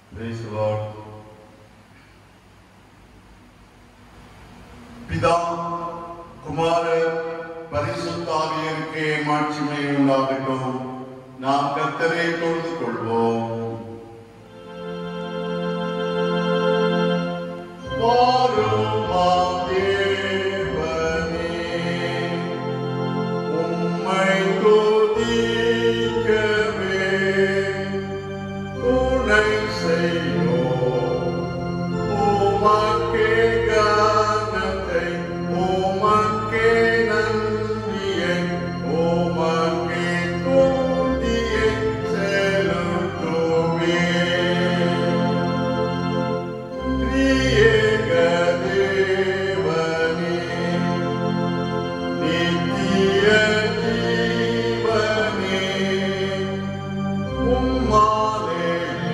Praise the Lord. பிதா குமார பரிசுத்தாவியருக்கே மாட்சிமை உண்டாகட்டும் நாம் கர்த்தரை தொழுது கொள்வோம் வாரும் தேவனே உம்மை துதிக்கவே துணை செய்யோம் உமக்கே கானத்தை உமக்கே நன்றியை உமக்கே துதியை செலுத்துவே திரியேக தேவனே நித்திய ஜீவனே உம்மாலே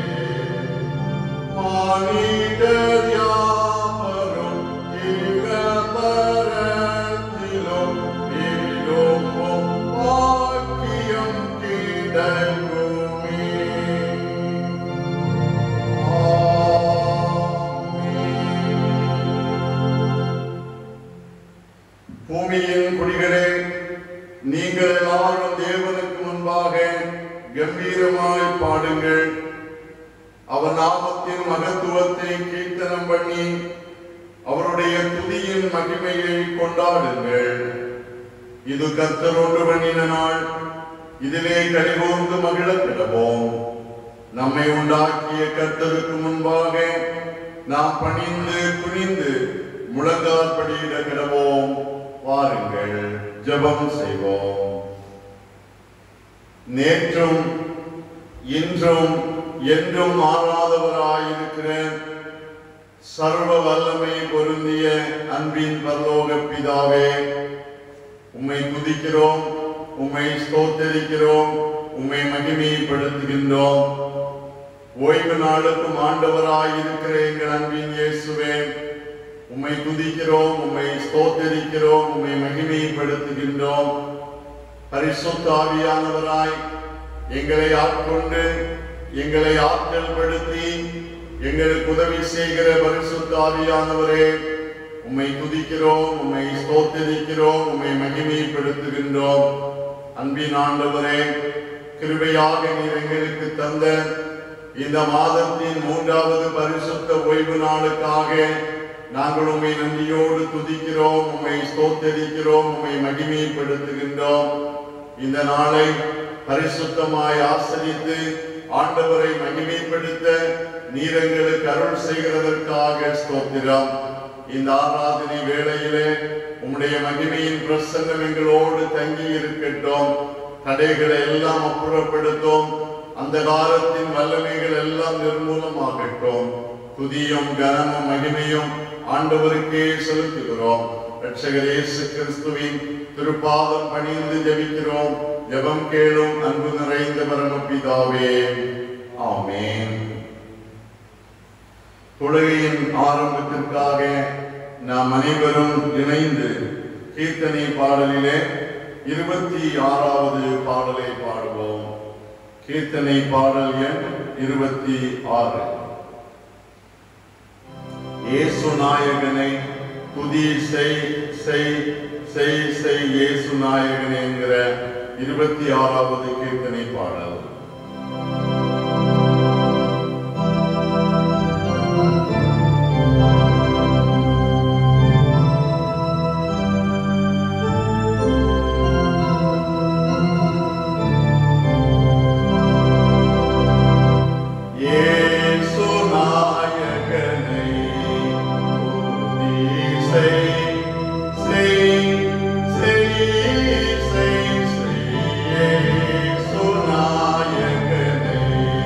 மானிடர் யாவரும் இகபரத்திலும் இடும்பும் பாக்கியம் கிடைக்குமே. ஆமென். பூமியின் குடிகளே நீங்கள் எல்லாரும் தேவனுக்கு முன்பாக கம்பீரமாய் பாடுங்கள் அவர் நாமத்தின் மகத்துவத்தை கீர்த்தனம் பண்ணி அவருடைய துதியின் மகிமையை கொண்டாடுங்கள் இது கர்த்தரோடு பண்ணின நாள் இதிலே கலிகூர்ந்து மகிழத் கிடவோம் நம்மை உண்டாக்கிய கர்த்தருக்கு முன்பாக நாம் பணிந்து குனிந்து முழங்கால் படியிட கிடவோம் வாருங்கள் ஜெபம் செய்வோம் நேற்றும் இன்றும் என்றும் மாறாதவராயிருக்கிற சர்வ வல்லமை பொருந்திய அன்பின் பரலோக பிதாவே உம்மை துதிக்கிறோம் உம்மை ஸ்தோத்தரிக்கிறோம் உம்மை மகிமைப்படுத்துகின்றோம் ஓய்வு நாளுக்கும் ஆண்டவராயிருக்கிற எங்கள் அன்பின் இயேசுவே உம்மை துதிக்கிறோம் உம்மை ஸ்தோத்தரிக்கிறோம் உம்மை மகிமைப்படுத்துகின்றோம் பரிசுத்த ஆவியானவராய் எங்களை ஆட்கொண்டு எங்களை ஆற்றல் படுத்தி எங்களுக்கு உதவி செய்கிற பரிசுத்த ஆவியானவரே உம்மை துதிக்கிறோம் உம்மை ஸ்தோத்தரிக்கிறோம் உம்மை மகிமைப்படுத்துகின்றோம் அன்பின் ஆண்டவரே கிருபையாக நீர் எங்களுக்கு தந்த இந்த மாதத்தின் மூன்றாவது பரிசுத்த ஓய்வு நாளுக்காக நாங்கள் உம்மை நன்றியோடு துதிக்கிறோம் உம்மை ஸ்தோத்தரிக்கிறோம் உம்மை மகிமைப்படுத்துகின்றோம் இந்த நாளை பரிசுத்தமாய் ஆசரித்து ஆண்டவரை மகிமைப்படுத்த நீர் எங்களுக்கு அருள் செய்கிறதற்காக ஸ்தோத்திரம் இந்த ஆராதனை வேளையிலே உம்முடைய மகிமையின் பிரசன்னம் எங்களோடு தங்கி இருக்கட்டும் தடைகளை எல்லாம் அப்புறப்படுத்தும் அந்த காலத்தின் வல்லமைகள் எல்லாம் நிர்மூலமாகட்டும் துதியும் கனமும் மகிமையும் ஆண்டவருக்கே செலுத்துகிறோம் ரட்சகர் இயேசு கிறிஸ்துவின் திருப்பாதம் பணிந்து ஜெபிக்கிறோம் ஜெபம் கேளும் அன்பு நிறைந்த பரமபிதாவே ஆமென் தொழுகையின் ஆரம்பத்திற்காக நாம் அனைவரும் இணைந்து கீர்த்தனை பாடலிலே இருபத்தி ஆறாவது பாடலை பாடுவோம் கீர்த்தனை பாடல் எண் இருபத்தி ஆறு இயேசு நாயகனை துதி செய் செய் செய் செய் இயேசு நாயகனே என்கிற இருபத்தி ஆறாவது கீர்த்தனை பாடல் இயேசு நாயகனை துதி செய் செய் செய் செய் செய் இயேசு நாயகனை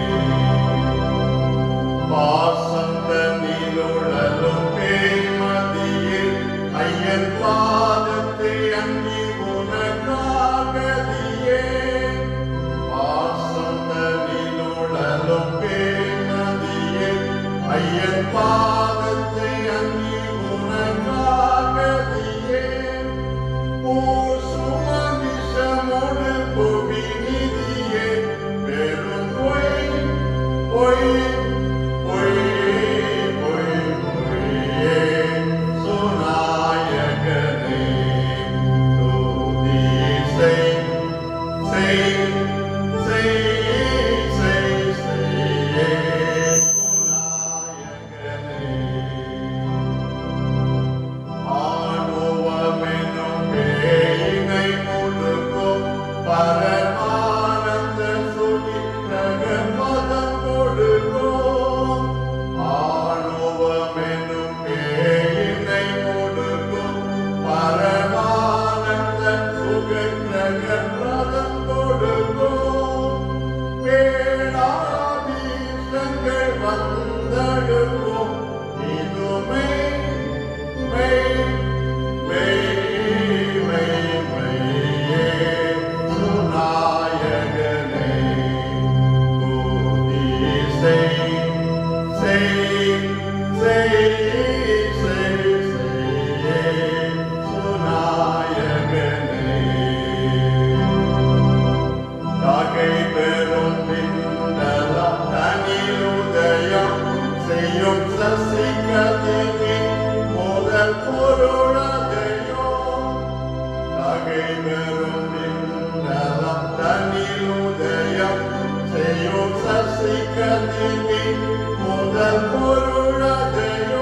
பாசந்த நீலுடலும் பேமதியில் ஐயன் பாதத்தை அங்கி உனக்காகதியே பாசந்த நீலுடலும் பேமதியில் ஐயன் பாதத்தை அங்கி உனக்காகதியே பூசுமதிஷமோடு புவி நிதியே பெரும் பொய் பொய் வந்தழுவோம் இதுமே மெய் மெய் மெய் மெய்யே சுநாயகனே புதி செய் செய் செய் செய் செய்யே சுநாயகனே தாகை பெறும் பின்னலம் தனியுதயம் செய்யும் சசிகதினி முதல் பொருளதையோ தாகை பெறும் பின்னலம் தனியுதயம் செய்யும் சசிகதினி முதல் பொருளதையோ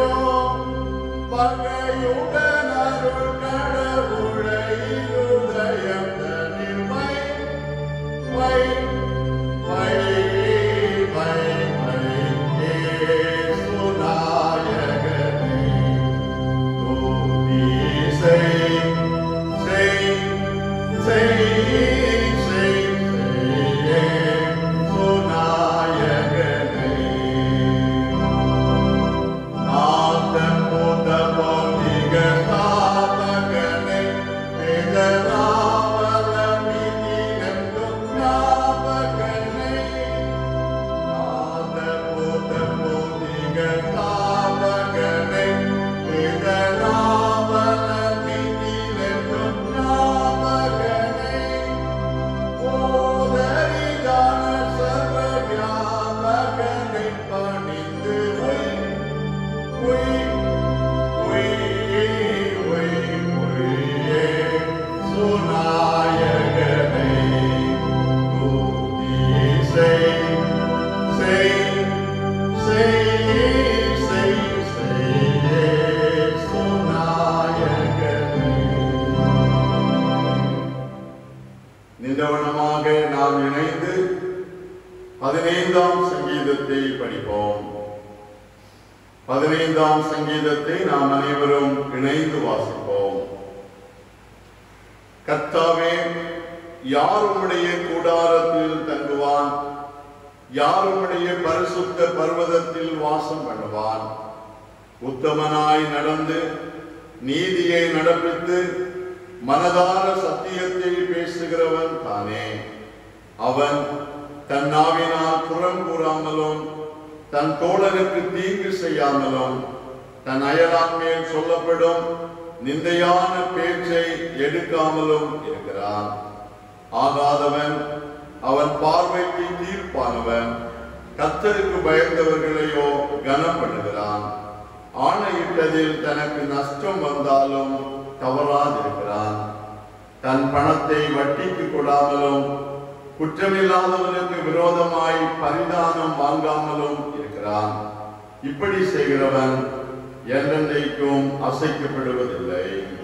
பகையுடன் அருள் கடவுளை இருதயம் தனில் மை வை வை வை வை ஏசுநாயகனே துதி செய் செய் செய் செய் செய் ஏசுநாயகனே நாதன் போத பௌதிக ஸ்தாபகனே வேதநாவல மிதினெங்கும் ஞாபகனே நாதன் போத பௌதிக ஸ்தாபகனே வேதநாவல மிதினெங்கும் ஞாபகனே ஓதரிதான சர்வ வியாபகனை பணிந்து வை வை வை வை வையே சுநாயகனை துதி செய் செய் செய் செய் செய்யே சுநாயகனை நிதவனமாக நாம் இணைந்து பதினைந்தாம் சங்கீதத்தை படிப்போம் பதினைந்தாம் சங்கீதத்தை நாம் அனைவரும் இணைந்து வாசிப்போம் கர்த்தாவே யார் உம்முடைய கூடாரத்தில் தங்குவான் யார் உம்முடைய பரிசுத்த பர்வதத்தில் வாசம் பண்ணுவான் உத்தமனாய் நடந்து நீதியை நடப்பித்து மனதார சத்தியத்தை பேசுகிறவன் தானே அவன் தன் நாவினால் புறம் கூறாமலும் தன் தோழனுக்கு தீங்கு செய்யாமலும் தன் அயலான் மேல் சொல்லப்படும் நிந்தையான பேச்சை எடுக்காமலும் இருக்கிறான் ஆகாதவன் அவன் பார்வைக்கு தீர்ப்பானவன் கத்தருக்கு பயந்தவர்களையோ கனம் பண்ணுகிறான் ஆணையிட்டதில் தனக்கு நஷ்டம் வந்தாலும் தவறாதிருக்கிறான் தன் பணத்தை வட்டிக்கு கொடாமலும் குற்றமில்லாதவனுக்கு விரோதமாய் பரிதானம் வாங்காமலும் இருக்கிறான் இப்படி செய்கிறவன் என்றென்றைக்கும் அசைக்கப்படுவதில்லை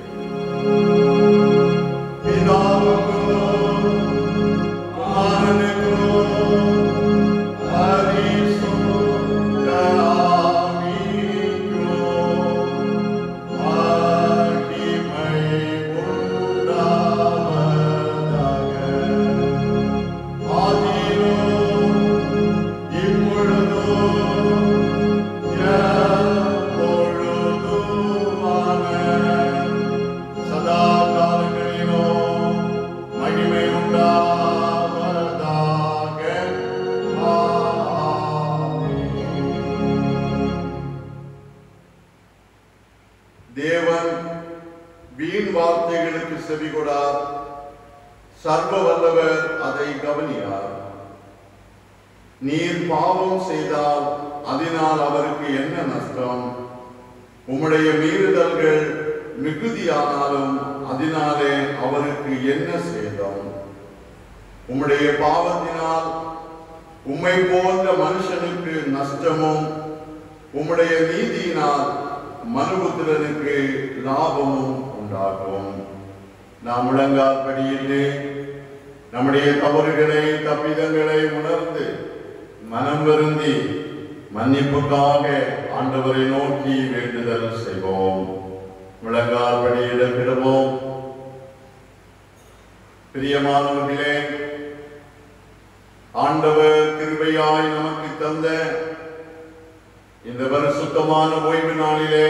பிதாவுக்கும் குமாரனுக்கும் பரிசுத்த ஆவிக்கும் மகிமை உண்டாவதாக ஆதியிலும் இப்பொழுதும் எப்பொழுதுமான சதா காலங்களிலும் மகிமை உண்டாவதாக ஆமென். தேவன் வீண் வார்த்தைகளுக்கு செவிகொடார் சர்வ வல்லவர் அதை கவனியார் நீர் பாவம் செய்தால் அதனால் அவருக்கு என்ன நஷ்டம் உம்முடைய மீறுதல்கள் மிகுதியானாலும் அதனாலே அவருக்கு என்ன சேதம் உம்முடைய பாவத்தினால் உம்மை போன்ற மனுஷனுக்கு நஷ்டமும் உம்முடைய நீதியினால் மனுபுத்திரனுக்கு லாபமும் உண்டாகும் நாம் முழங்காற்படியிலே நம்முடைய தவறுகளை தப்பிதங்களை உணர்ந்து மனம் வருந்தி மன்னிப்புக்காக ஆண்டவரை நோக்கி வேண்டுதல் செய்வோம் முழங்காற்படியிடம் விடுவோம் பிரியமானவர்களே ஆண்டவர் கிருபையாய் நமக்கு தந்த இந்த பரிசுத்தமான ஓய்வு நாளிலே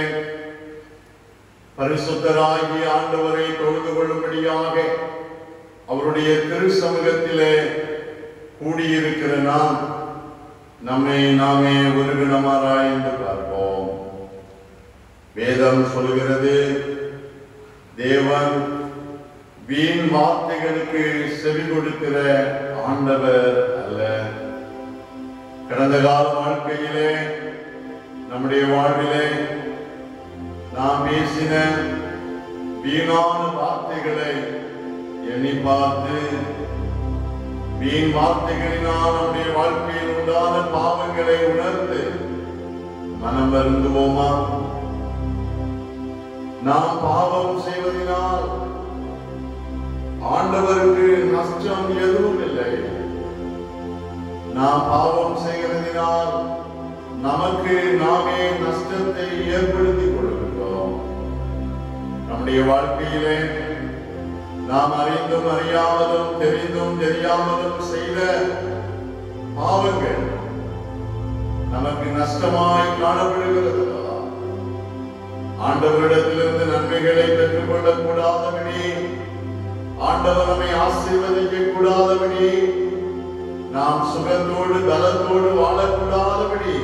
பரிசுத்தராகி ஆண்டவரை தொழுது கொள்ளும்படியாக அவருடைய திரு சமூகத்திலே கூடியிருக்கிற நாம் நம்மை நாமே ஒரு கணமாராய்ந்து பார்ப்போம் வேதம் சொல்கிறது தேவன் வீண் வார்த்தைகளுக்கு செவி கொடுக்கிற ஆண்டவர் அல்ல கடந்த கால வாழ்க்கையிலே நம்முடைய வாழ்விலே நாம் பேசின வீணான வார்த்தைகளை எண்ணி பார்த்து வீண் வார்த்தைகளினால் நம்முடைய வாழ்க்கையில் உண்டான பாவங்களை உணர்ந்து மனம் வருந்துவோமா நாம் பாவம் செய்வதனால் ஆண்டவருக்கு நஷ்டம் எதுவும் இல்லை நாம் பாவம் செய்கிறதினால் நமக்கு நாமே நஷ்டத்தை ஏற்படுத்திக் கொள்கின்றோம் நம்முடைய வாழ்க்கையிலே நாம் அறிந்தும் அறியாமலும் தெரிந்தும் தெரியாமலும் செய்த பாவங்கள் நமக்கு நஷ்டமாய் காணப்படுகிறது அல்லவா? ஆண்டவரிடத்திலிருந்து நன்மைகளை பெற்றுக் கொள்ளக் கூடாதபடி ஆண்டவர் நம்மை ஆசீர்வதிக்க கூடாதபடி நாம் சுகத்தோடு பலத்தோடு வாழக்கூடாதபடி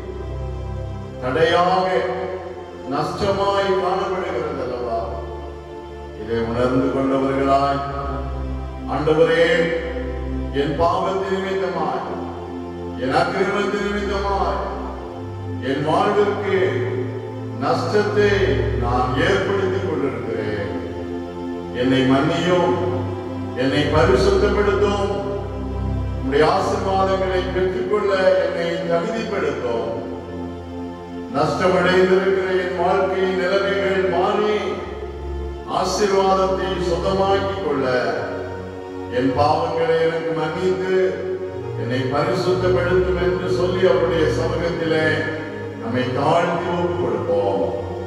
தடையாக நஷ்டமாய் காணப்படுகிறது அல்லவா இதை உணர்ந்து கொண்டவர்களாய் ஆண்டவரே என் பாவத்தின் நிமித்தமாய் என் அக்கிரமத்தின் நிமித்தமாய் என் வாழ்விற்கு நஷ்டத்தை நான் ஏற்படுத்திக் கொண்டிருக்கிறேன் என்னை மன்னியும் என்னை பரிசுத்தப்படுத்தும் உம்முடைய ஆசீர்வாதங்களை பெற்றுக்கொள்ள என்னை தகுதிப்படுத்தும் நஷ்டமடைந்திருக்கிற என் வாழ்க்கையின் நிலைமைகள் மாறி ஆசீர்வாதத்தை சொந்தமாக்கிக் கொள்ள என் பாவங்களை எனக்கு மன்னித்து என்னை பரிசுத்தப்படுத்தும் என்று சொல்லி அவருடைய சமூகத்திலே நம்மை தாழ்த்தி ஒப்புக் கொடுப்போம்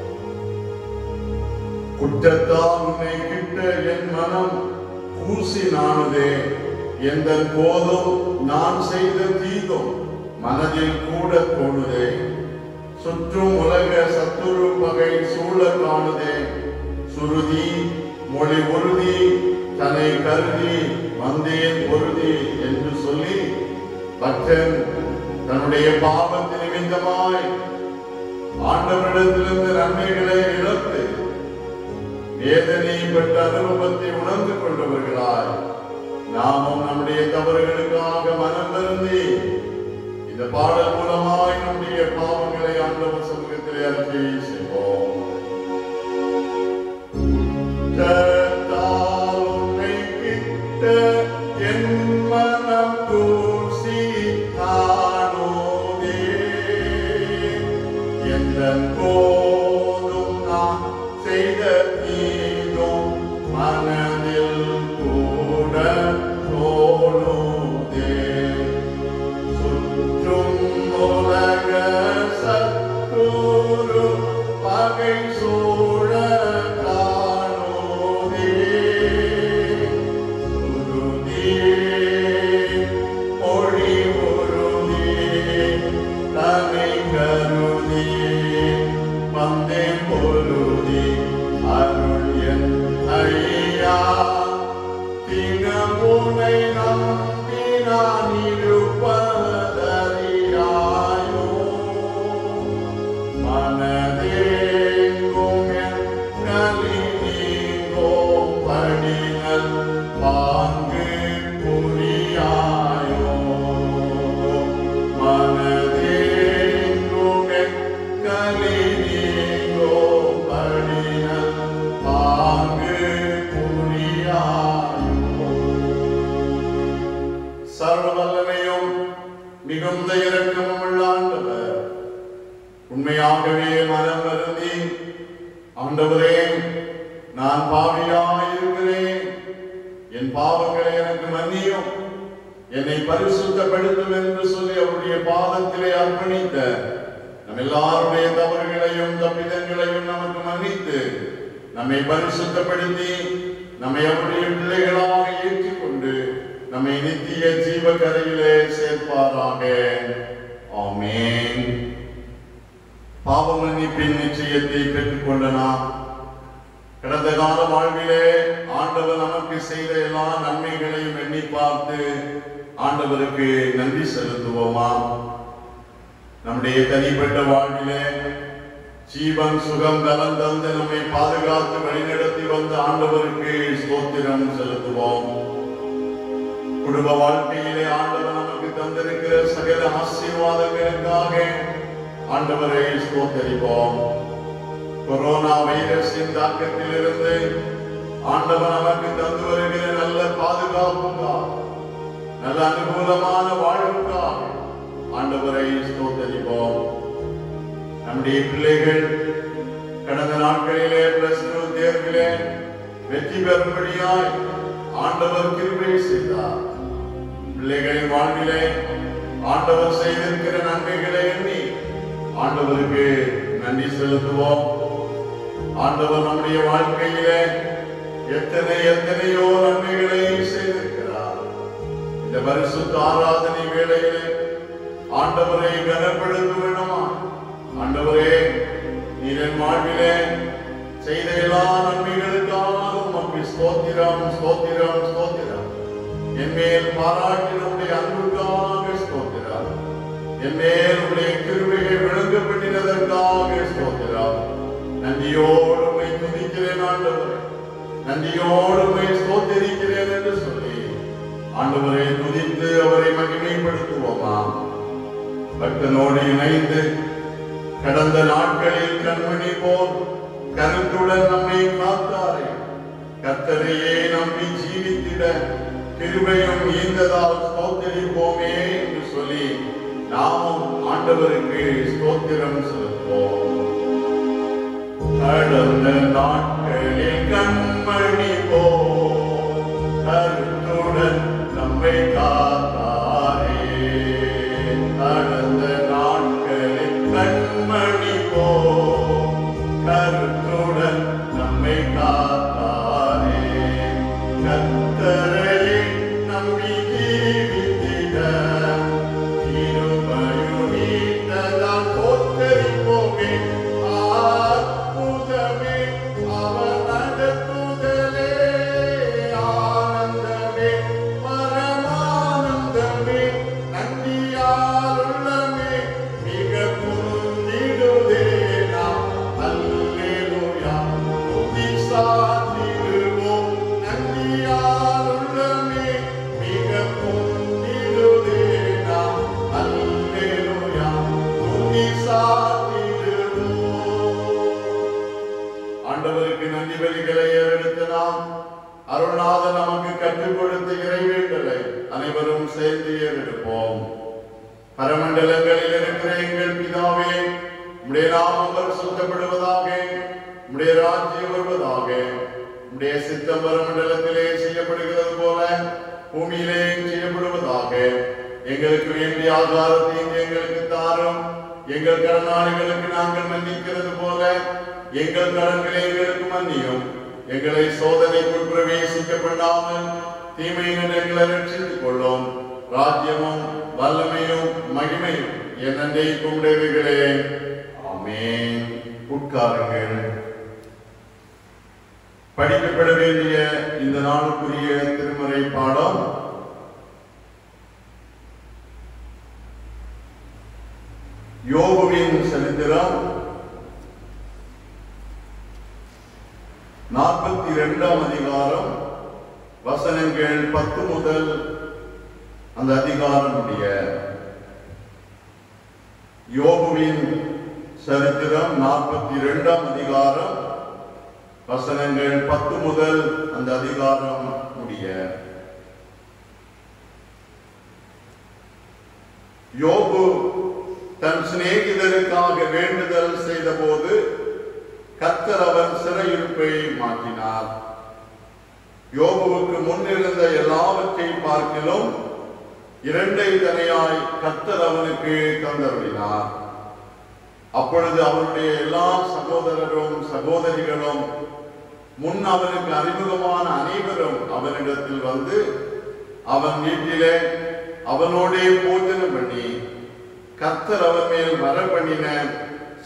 குற்றத்தால் உன்னை கிட்ட என் மனம் கூசி நாணுதே எந்த போதும் நான் செய்த தீதும் மனதில் கூட தோணுதே சுற்றும் உலக சத்துரு பகை சூழ காணுதே சுருதி மொழி உறுதி தன்னை கருதி வந்தேன் பொருதி என்று சொல்லி பக்தன் தன்னுடைய பாவத்தின் நிமித்தமாய் ஆண்டவரிடத்திலிருந்து நன்மைகளை இழந்து வேதனை பெற்ற அனுபவத்தை உணர்ந்து கொண்டவர்களாய் நாமும் நம்முடைய தவறுகளுக்காக மனம் வருந்தி இந்த பாடல் மூலமாய் நம்முடைய பாவங்களை ஆண்டவர் சமூகத்திலே அறிக்கை செய்வோம் கர்த்தால் உம்மை கிட்ட என் மனம் கூசி காணோதே. எந்தன் போதும் நான் செய்த தீதும் மனதில் கூட தோணுதே. சுற்றும் உலக சத்துரு பகை சூழ காணோதே. உறுதியே, ஒளி உறுதியே, தன்னை கருதியே, வந்தேன் பொருதி, அருள் என் ஐயா தினமுனை நம்பி நான் இருப்பதறியாயோ மனதேங்கும் என் கலி நீங்கும் படிகள் பாங்கு புரியாயோ மனதேங்கும் என் கலி நீங்கும் படிகள் பாங்கு புரியாயோ சர்வ வல்லமையும் மிகுந்த இரக்கமும் உள்ள ஆண்டவர் உண்மையாகவே மனம் வருந்தி ஆண்டவரே நான் பாவியாயிருக்கிறேன் என் பாவங்களை எனக்கு மன்னியும் என்னை பரிசுத்தப்படுத்தும் என்று சொல்லி அவருடைய பாதத்திலே அர்ப்பணித்த நம் எல்லாருடைய தவறுகளையும் தப்பிதங்களையும் நமக்கு மன்னித்து நம்மை பரிசுத்தப்படுத்தி நம்மை அவருடைய பிள்ளைகளாக ஏற்றுக்கொண்டு நம்மை நித்திய ஜீவ கரையிலே சேர்ப்பாராக ஆமென் பாவ மன்னிப்பின் நிச்சயத்தை பெற்றுக்கொண்ட நாம் கடந்த கால வாழ்விலே ஆண்டவர் நமக்கு செய்த எல்லா நன்மைகளையும் எண்ணி பார்த்து ஆண்டவருக்கு நன்றி செலுத்துவோமா நம்முடைய தனிப்பட்ட வாழ்விலே ஜீவன் சுகம் பலம் தந்து நம்மை பாதுகாத்து வழிநடத்தி வந்த ஆண்டவருக்கு ஸ்தோத்திரம் செலுத்துவோம் குடும்ப வாழ்க்கையிலே ஆண்டவர் நமக்கு தந்திருக்கிற சகல ஆசீர்வாதங்களுக்காக ஆண்டவரை ஸ்தோத்தரிப்போம் கொரோனா வைரஸின் தாக்கத்திலிருந்து ஆண்டவர் நமக்கு தந்து வருகிற நல்ல பாதுகாப்புக்காக நல்ல அனுகூலமான வாழ்வுக்காக ஆண்டவரை ஸ்தோத்தரிப்போம் நம்முடைய பிள்ளைகள் கடந்த நாட்களிலே பிளஸ் டூ தேர்விலே வெற்றி பெறும்படியாய் ஆண்டவர் கிருபை செய்தார் பிள்ளைகளின் வாழ்விலே ஆண்டவர் செய்திருக்கிற நன்மைகளை எண்ணி ஆண்டவருக்கு நன்றி செலுத்துவோம் ஆண்டவர் நம்முடைய வாழ்க்கையிலே எத்தனை எத்தனையோ நன்மைகளை செய்திருக்கிறார் இந்த பரிசுத்த ஆராதனை வேளையிலே ஆண்டவரை கனப்படுத்த வேண்டுமா ஆண்டவரே நீர் என் வாழ்விலே செய்த எல்லா நன்மைகளுக்காக உமக்கு ஸ்தோத்திரம் ஸ்தோத்திரம் ஸ்தோத்திரம் என் மேல் பாராட்டினுடைய அன்புக்காக ஸ்தோத்திரம் என் மேல் உடைய கிருபையை விளங்கப்பட்டினதற்காக ஸ்தோத்திரம் நன்றியோடு உம்மை துதிக்கிறேன் ஆண்டவரே நன்றியோடு உம்மை ஸ்தோத்திரிக்கிறேன் என்று சொல்லி ஆண்டவரை துதித்து அவரை மகிமைப்படுத்துவோமா பக்தனோடு இணைந்து கடந்த நாட்களில் கண்மணி போல் கருத்துடன் நம்மை காத்தாரே கர்த்தரையே நம்பி ஜீவித்திட கிருபையும் ஈந்ததால் ஸ்தோத்தரிப்போமே என்று சொல்லி நாமும் ஆண்டவருக்கு ஸ்தோத்திரம் செலுத்துவோம் கடந்த நாட்களில் கண்மணி போல் கருத்துடன் நம்மை காத்தாரே கடந்த நாட்களில் கண்மணி போல் கருத்துடன் நம்மை காத்தாரே கத்தரையே நம்பி ஜீவித்திட இருமையும் நீண்டதால் போத்தரிப்போமே அற்புதமே அவர் நடத்துதலே ஆனந்தமே பரமானந்தமே நன்றியாருள்ளமே மிக புரிந்திடுதே நாம் அல்லேலூயா துதி சாத்திடுவோம் நன்றியாருள்ளமே மிக புரிந்திடுதே நாம் அல்லேலூயா துதி சாத்திடுவோம் ஆண்டவருக்கு நன்றி பலிகளை ஏறெடுத்து நாம் அருள்நாதன் நமக்கு கற்றுக் கொடுத்த இறைவேண்டலை அனைவரும் சேர்ந்து ஏறெடுப்போம் பரமண்டலங்களில் இருக்கிற எங்கள் பிதாவே உம்முடைய நாமம் பரிசுத்தப்படுவதாக உம்முடைய ராஜ்யம் வருவதாக உம்முடைய சித்தம் பரமண்டலத்திலே செய்யப்படுகிறது போல பூமியிலே செய்யப்படுவதாக எங்களுக்கு வேண்டிய ஆகாரத்தை இன்று எங்களுக்கு தாரும் எங்கள் கடனாளிகளுக்கு நாங்கள் மன்னிக்கிறது போல எங்கள் கடன்களை எங்களுக்கு மன்னியும் எங்களை சோதனைக்குள் பிரவேசிக்க பண்ணாமல் தீமையினர் எங்களை ரட்சித்துக் கொள்ளும் ராஜ்யமும் வல்லமையும் மகிமையும் என்னென்றைக்கும் உடையவைகளே ஆமென் உட்காருங்கள் படிக்கப்பட வேண்டிய இந்த நாளுக்குரிய திருமறை பாடம் யோபுவின் சரித்திரம் நாற்பத்தி இரண்டாம் அதிகாரம் வசனங்கள் பத்து முதல் அந்த அதிகாரம் உடைய யோபுவின் சரித்திரம் நாற்பத்தி இரண்டாம் அதிகாரம் வசனங்கள் பத்து முதல் அந்த அதிகாரம் முடிய யோபு தன் சிநேகிதருக்காக வேண்டுதல் செய்தபோது கர்த்தர் அவன் சிறையிருப்பை மாற்றினார் யோபுவுக்கு முன்னிருந்த எல்லாவற்றையும் பார்க்கிலும் இரண்டை தனியாய் கர்த்தர் அவனுக்கு தந்தருளினார் அப்பொழுது அவனுடைய எல்லா சகோதரரும் சகோதரிகளும் முன் அவனுக்கு அறிமுகமான அனைவரும் அவனிடத்தில் வந்து அவன் வீட்டிலே அவனோடே போஜனம் பண்ணி கர்த்தர் அவன் மேல் வர பண்ணின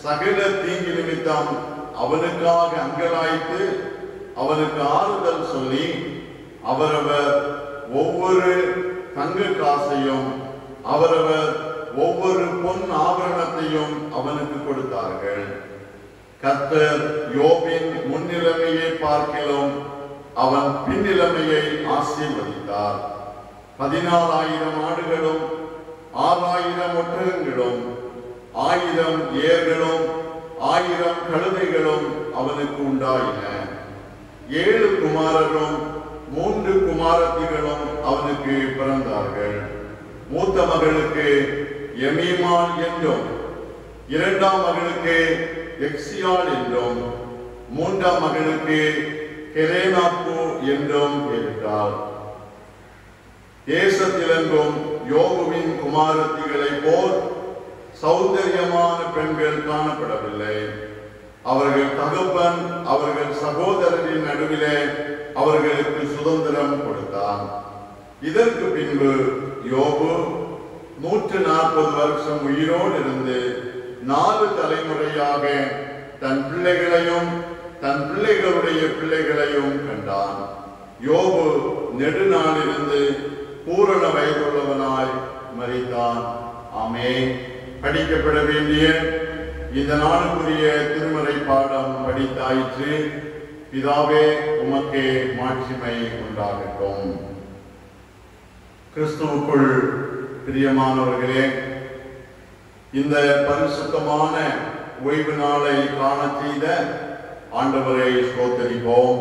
சகல தீங்கு நிமித்தம் அவனுக்காக அங்கலாய்த்து அவனுக்கு ஆறுதல் சொல்லி அவரவர் ஒவ்வொரு தங்க காசையும் அவரவர் ஒவ்வொரு பொன் ஆபரணத்தையும் அவனுக்கு கொடுத்தார்கள் கர்த்தர் யோபின் முன்னிலைமையை பார்க்கிலும் அவன் பின்னிலைமையை ஆசீர்வதித்தார் பதினாலாயிரம் ஆடுகளும் ஆறாயிரம் ஒட்டகங்களும் ஆயிரம் ஏர்களும் ஆயிரம் கழுதைகளும் அவனுக்கு உண்டாயின ஏழு குமாரரும் மூன்று குமாரத்திகளும் அவனுக்கு பிறந்தார்கள் மூத்த மகளுக்கு எமீமான் என்றும் இரண்டாம் மகளுக்கு எக்ஸியாள் என்றும் மூன்றாம் மகளுக்கு கெரேனாப்பு என்றும் பெயரிட்டார் தேசத்திலெங்கும் யோகுவின் குமாரத்திகளைப் போல் சௌந்தரியமான பெண்கள் காணப்படவில்லை அவர்கள் தகப்பன் அவர்கள் சகோதரரின் நடுவிலே அவர்களுக்கு சுதந்திரம் கொடுத்தான் இதற்கு பின்பு யோபு நூற்று நாற்பது வருஷம் உயிரோடு இருந்து நாலு தலைமுறையாக தன் பிள்ளைகளையும் தன் பிள்ளைகளுடைய பிள்ளைகளையும் கண்டான் யோபு நெடுநாளிலிருந்து பூரண வயதுள்ளவனாய் மறித்தான் ஆமே படிக்கப்பட வேண்டிய இந்த நாளுக்குரிய திருமறை பாடம் படித்தாயிற்று பிதாவே உமக்கே மாட்சிமை உண்டாகட்டும் கிறிஸ்துவுக்குள் பிரியமானவர்களே இந்த பரிசுத்தமான ஓய்வு நாளை காண செய்த ஆண்டவரை ஸ்தோத்தரிப்போம்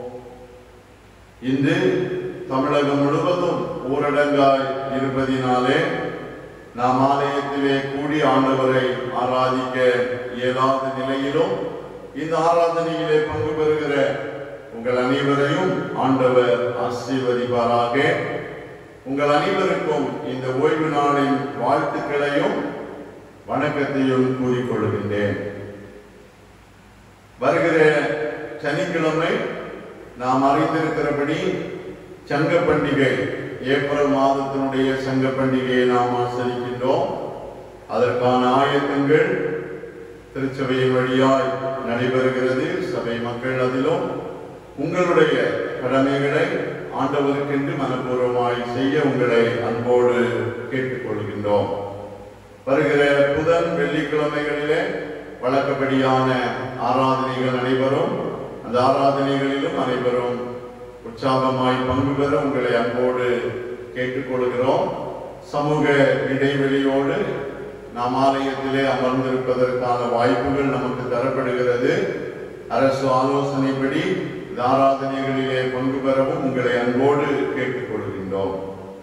இன்று தமிழகம் முழுவதும் ஊரடங்காய் இருப்பதினாலே நாம் ஆலயத்திலே கூடி ஆண்டவரை ஆராதிக்க இயலாத நிலையிலும் இந்த ஆராதனையிலே பங்கு பெறுகிற உங்கள் அனைவரையும் ஆண்டவர் ஆசீர்வதிப்பாராக உங்கள் அனைவருக்கும் இந்த ஓய்வு நாளின் வாழ்த்துக்களையும் வணக்கத்தையும் கூறிக்கொள்கின்றேன் வருகிற சனிக்கிழமை நாம் அறிந்திருக்கிறபடி சங்க பண்டிகை ஏப்ரல் மாதத்தினுடைய சங்க பண்டிகையை நாம் ஆசரிக்கின்றோம் அதற்கான ஆயத்தங்கள் திருச்சபையின் வழியாய் நடைபெறுகிறது சபை மக்கள் அதிலும் உங்களுடைய கடமைகளை ஆண்டவருக்கென்று மனப்பூர்வமாய் செய்ய உங்களை அன்போடு கேட்டுக்கொள்கின்றோம் வருகிற புதன் வெள்ளிக்கிழமைகளிலே வழக்கப்படியான ஆராதனைகள் நடைபெறும் அந்த ஆராதனைகளிலும் அனைவரும் உற்சாகமாய் பங்கு பெற உங்களை அன்போடு கேட்டுக்கொள்கிறோம் சமூக இடைவெளியோடு நாம் ஆலயத்திலே அமர்ந்திருப்பதற்கான வாய்ப்புகள் நமக்கு தரப்படுகிறது அரசு ஆலோசனைப்படி இந்த ஆராதனைகளிலே பங்கு பெறவும் உங்களை அன்போடு கேட்டுக்கொள்கின்றோம்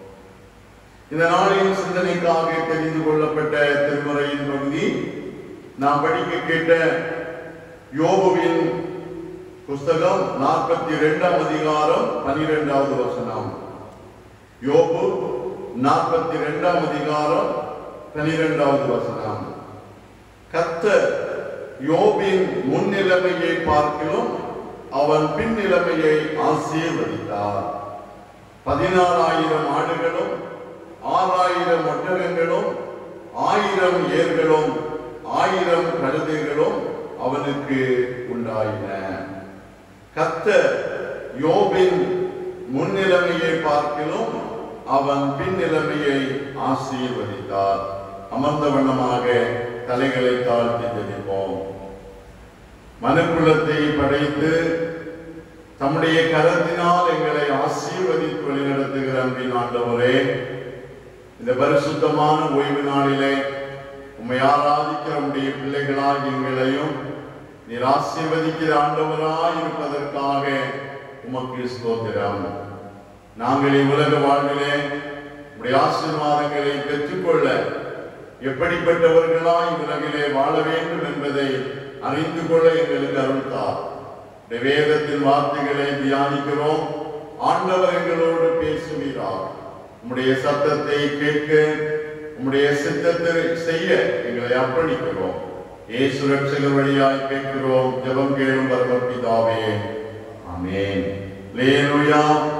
இந்த நாளின் சிந்தனைக்காக தெரிந்து கொள்ளப்பட்ட திருமுறையின் பகுதி நாம் படிக்க கேட்ட யோபுவின் புஸ்தகம் நாற்பத்தி இரண்டாம் அதிகாரம் பனிரெண்டாவது வசனம் யோபு நாற்பத்தி இரண்டாம் அதிகாரம் பனிரெண்டாவது வசனம் கர்த்தர் யோபின் முன்னிலைமையை பார்க்கிலும் அவன் பின்னிலைமையை ஆசீர்வதித்தார் பதினாறாயிரம் ஆடுகளும் ஆறாயிரம் ஒட்டகங்களும் ஆயிரம் ஏர்களும் ஆயிரம் கழுதைகளும் அவனுக்கு உண்டாயின கர்த்தர் யோபின் முன்னிலைமையை பார்க்கிலும் அவன் பின்னிலைமையை ஆசீர்வதித்தார் அமர்ந்த வண்ணமாக தலைகளை தாழ்த்தி ஜெபிப்போம் மனுக்குலத்தை படைத்து தம்முடைய கரத்தினால் எங்களை ஆசீர்வதித்து வழிநடத்துகிற அன்பின் ஆண்டவரே இந்த பரிசுத்தமான ஓய்வு நாளிலே உம்மை ஆராதிக்கிற உடைய பிள்ளைகளாய் எங்களையும் நீர் ஆசீர்வதிக்கிற ஆண்டவராய் இருப்பதற்காக உமக்கு ஸ்தோத்திரம் நாங்கள் இவ்வுலக வாழ்விலே உடைய ஆசீர்வாதங்களை பெற்றுக்கொள்ள எப்படிப்பட்டவர்களாய் உலகிலே வாழ வேண்டும் என்பதை அறிந்து கொள்ள எங்களுக்கு அருள்தார் இந்த வேதத்தின் வார்த்தைகளை தியானிக்கிறோம் ஆண்டவர் எங்களோடு பேசுவீரார் உம்முடைய சத்தத்தை கேட்க உம்முடைய சித்தத்தை செய்ய எங்களை அர்ப்பணிக்கிறோம் ஏசு ரட்சகர் வழியாய் கேட்கிறோம் ஜெபம் கேளும் பரமபிதாவே ஆமென் லேலுயா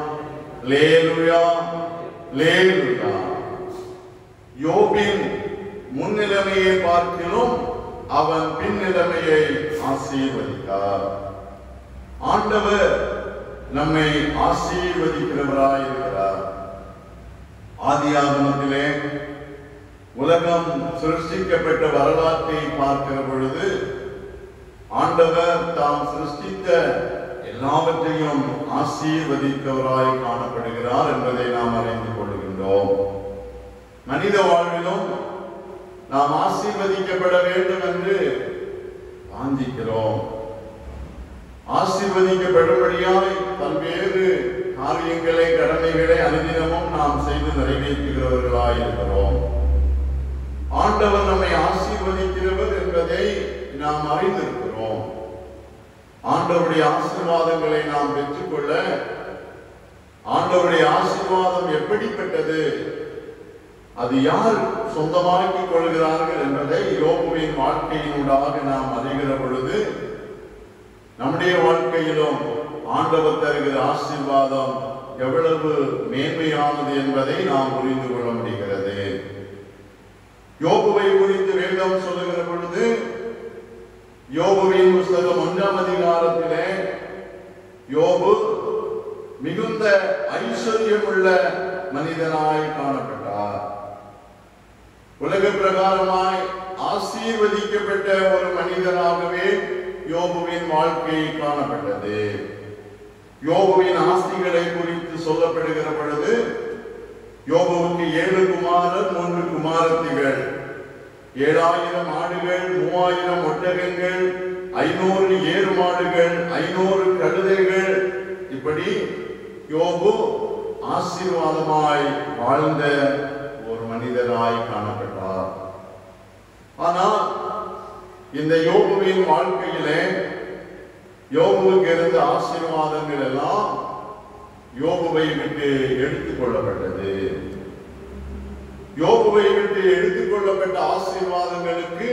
லேலுயா லேலுயா யோபின் முன்னிலைமையை பார்க்கிலும் அவன் பின்னிலைமையை ஆசீர்வதித்தார் ஆண்டவர் நம்மை ஆசீர்வதிக்கிறவராய் இருக்கிறார் ஆதியாகமத்திலே உலகம் சிருஷ்டிக்கப்பட்ட வரலாற்றை பார்க்கிற பொழுது ஆண்டவர் தாம் சிருஷ்டித்த எல்லாவற்றையும் ஆசீர்வதித்தவராய் காணப்படுகிறார் என்பதை நாம் அறிந்து கொள்கின்றோம் மனித வாழ்விலும் நாம் ஆசீர்வதிக்கப்பட வேண்டும் என்று வாஞ்சிக்கிறோம் ஆசீர்வதிக்கப்படும்படியாய் பல்வேறு காரியங்களை கடமைகளை அனுதினமும் நாம் செய்து நிறைவேற்றுகிறவர்களாய் இருக்கிறோம் ஆண்டவர் நம்மை ஆசீர்வதிக்கிறவர் என்பதை நாம் அறிந்திருக்கிறோம் ஆண்டவருடைய ஆசீர்வாதங்களை நாம் பெற்றுக்கொள்ள ஆண்டவருடைய ஆசீர்வாதம் எப்படிப்பட்டது அது யார் சொந்தமாக்கிக் கொள்கிறார்கள் என்பதை யோபுவின் வாழ்க்கையினூடாக நாம் அறிகிற பொழுது நம்முடைய வாழ்க்கையிலும் ஆண்டவர் தருகிற ஆசீர்வாதம் எவ்வளவு மேன்மையானது என்பதை நாம் புரிந்து கொள்ள முடிகிறது யோபுவை குறித்து வேதம் சொல்லுகிற பொழுது யோபுவின் புஸ்தகம் ஒன்றாம் அதிகாரத்திலே யோபு மிகுந்த ஐஸ்வர்யமுள்ள மனிதனாய் காணப்பட்டார் உலக பிரகாரமாய் ஆசீர்வதிக்கப்பட்ட ஒரு மனிதனாகவே யோபுவின் வாழ்க்கை காணப்பட்டது யோபுவின் ஆஸ்திகளை குறித்து சொல்லப்படுகிற பொழுது யோபுவுக்கு ஏழு குமாரர் மூன்று குமாரத்திகள் ஏழாயிரம் ஆடுகள் மூவாயிரம் ஒட்டகங்கள் ஐநூறு ஏறு மாடுகள் ஐநூறு கழுதைகள் இப்படி யோபு ஆசீர்வாதமாய் வாழ்ந்த ஒரு மனிதராய் காணப்பட்டார் ஆனால் இந்த யோபுவின் வாழ்க்கையிலே யோபுவுக்கு இருந்த ஆசீர்வாதங்கள் எல்லாம் யோபுவை விட்டு எடுத்துக் கொள்ளப்பட்டது யோபுவை விட்டு எடுத்துக் கொள்ளப்பட்ட ஆசீர்வாதங்களுக்கு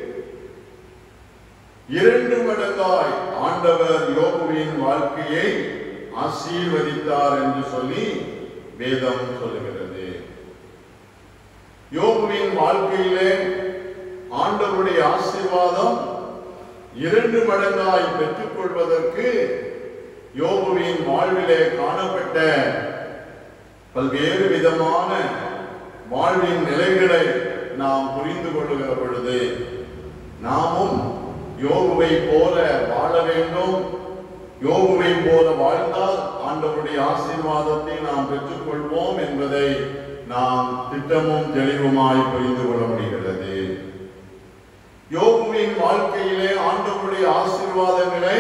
இரண்டு மடங்காய் ஆண்டவர் யோபுவின் வாழ்க்கையை ஆசீர்வதித்தார் என்று சொல்லி வேதம் சொல்லுகிறது யோபுவின் வாழ்க்கையிலே ஆண்டவருடைய ஆசீர்வாதம் இரண்டு மடங்காய் பெற்றுக் கொள்வதற்கு யோபுவின் வாழ்விலே காணப்பட்ட பல்வேறு விதமான வாழ்வின் நிலைகளை நாம் புரிந்து கொள்ளுகிற பொழுது நாமும் யோபுவை போல வாழ வேண்டும் யோபுவை போல வாழ்ந்தால் ஆண்டவருடைய ஆசீர்வாதத்தை நாம் பெற்றுக்கொள்வோம் என்பதை நாம் திட்டமும் தெளிவுமாய் புரிந்து கொள்ள முடிகிறது யோபுவின் வாழ்க்கையிலே ஆண்டவருடைய ஆசீர்வாதங்களை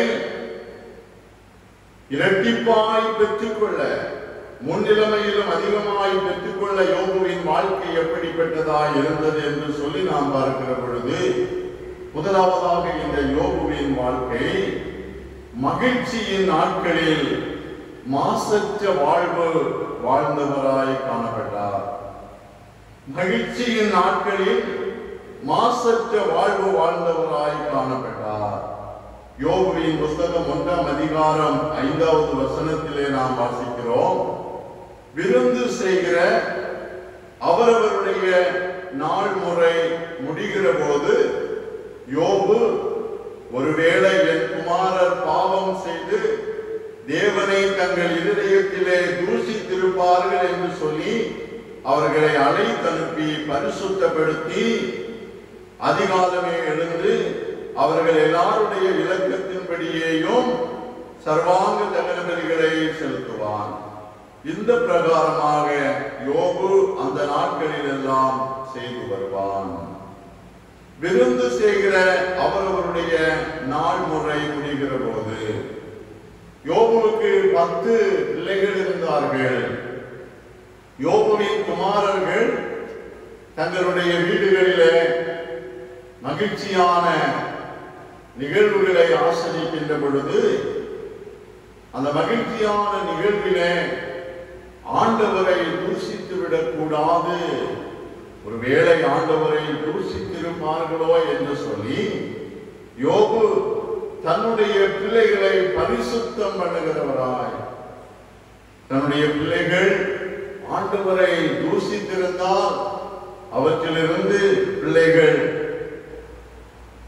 இரட்டிப்பாய் பெற்றுக்கொள்ள முன்னிலைமையிலும் அதிகமாய் பெற்றுக்கொள்ள யோபுவின் வாழ்க்கை எப்படிப்பட்டதாய் இருந்தது என்று சொல்லி நாம் பார்க்கிற பொழுது முதலாவதாக இந்த யோபுவின் வாழ்க்கை மகிழ்ச்சியின் நாட்களில் மாசற்ற வாழ்வு வாழ்ந்தவராய் காணப்பட்டார் மகிழ்ச்சியின் நாட்களில் மாசற்ற வாழ்வு வாழ்ந்தவராய் காணப்பட்டார் யோபுவின் புஸ்தகம் ஒன்றாம் அதிகாரம் ஐந்தாவது வசனத்திலே நாம் வாசிக்கிறோம் விருந்து செய்கிற அவரவருடைய நாள் முறை முடிகிற போது யோபு ஒருவேளை என் குமாரர் பாவம் செய்து தேவனை தங்கள் இருதயத்திலே தூஷித்திருப்பார்கள் என்று சொல்லி அவர்களை அழைத்தனுப்பி பரிசுத்தப்படுத்தி அதிகாலமே எழுந்து அவர்கள் எல்லாருடைய இலக்கத்தின்படியேயும் சர்வாங்க தகன பலிகளை செலுத்துவான் இந்த பிரகாரமாக யோபு அந்த நாட்களில் எல்லாம் செய்து வருவான் விருந்து செய்கிற அவரவருடைய நாள் முறை முடிகிற போது யோபுவுக்கு பத்து பிள்ளைகள் இருந்தார்கள் யோபுவின் குமாரர்கள் தங்களுடைய வீடுகளிலே மகிழ்ச்சியான நிகழ்வுகளை ஆசிரிக்கின்ற பொழுது அந்த மகிழ்ச்சியான நிகழ்விலே ஆண்டவரை தூஷித்து விடக்கூடாது ஒருவேளை ஆண்டவரை தூஷித்திருப்பார்களோ என்று சொல்லி யோபு தன்னுடைய பிள்ளைகளை பரிசுத்தம் பண்ணுகிறவராய் தன்னுடைய பிள்ளைகள் ஆண்டவரை தூஷித்திருந்தால் அவற்றிலிருந்து பிள்ளைகள்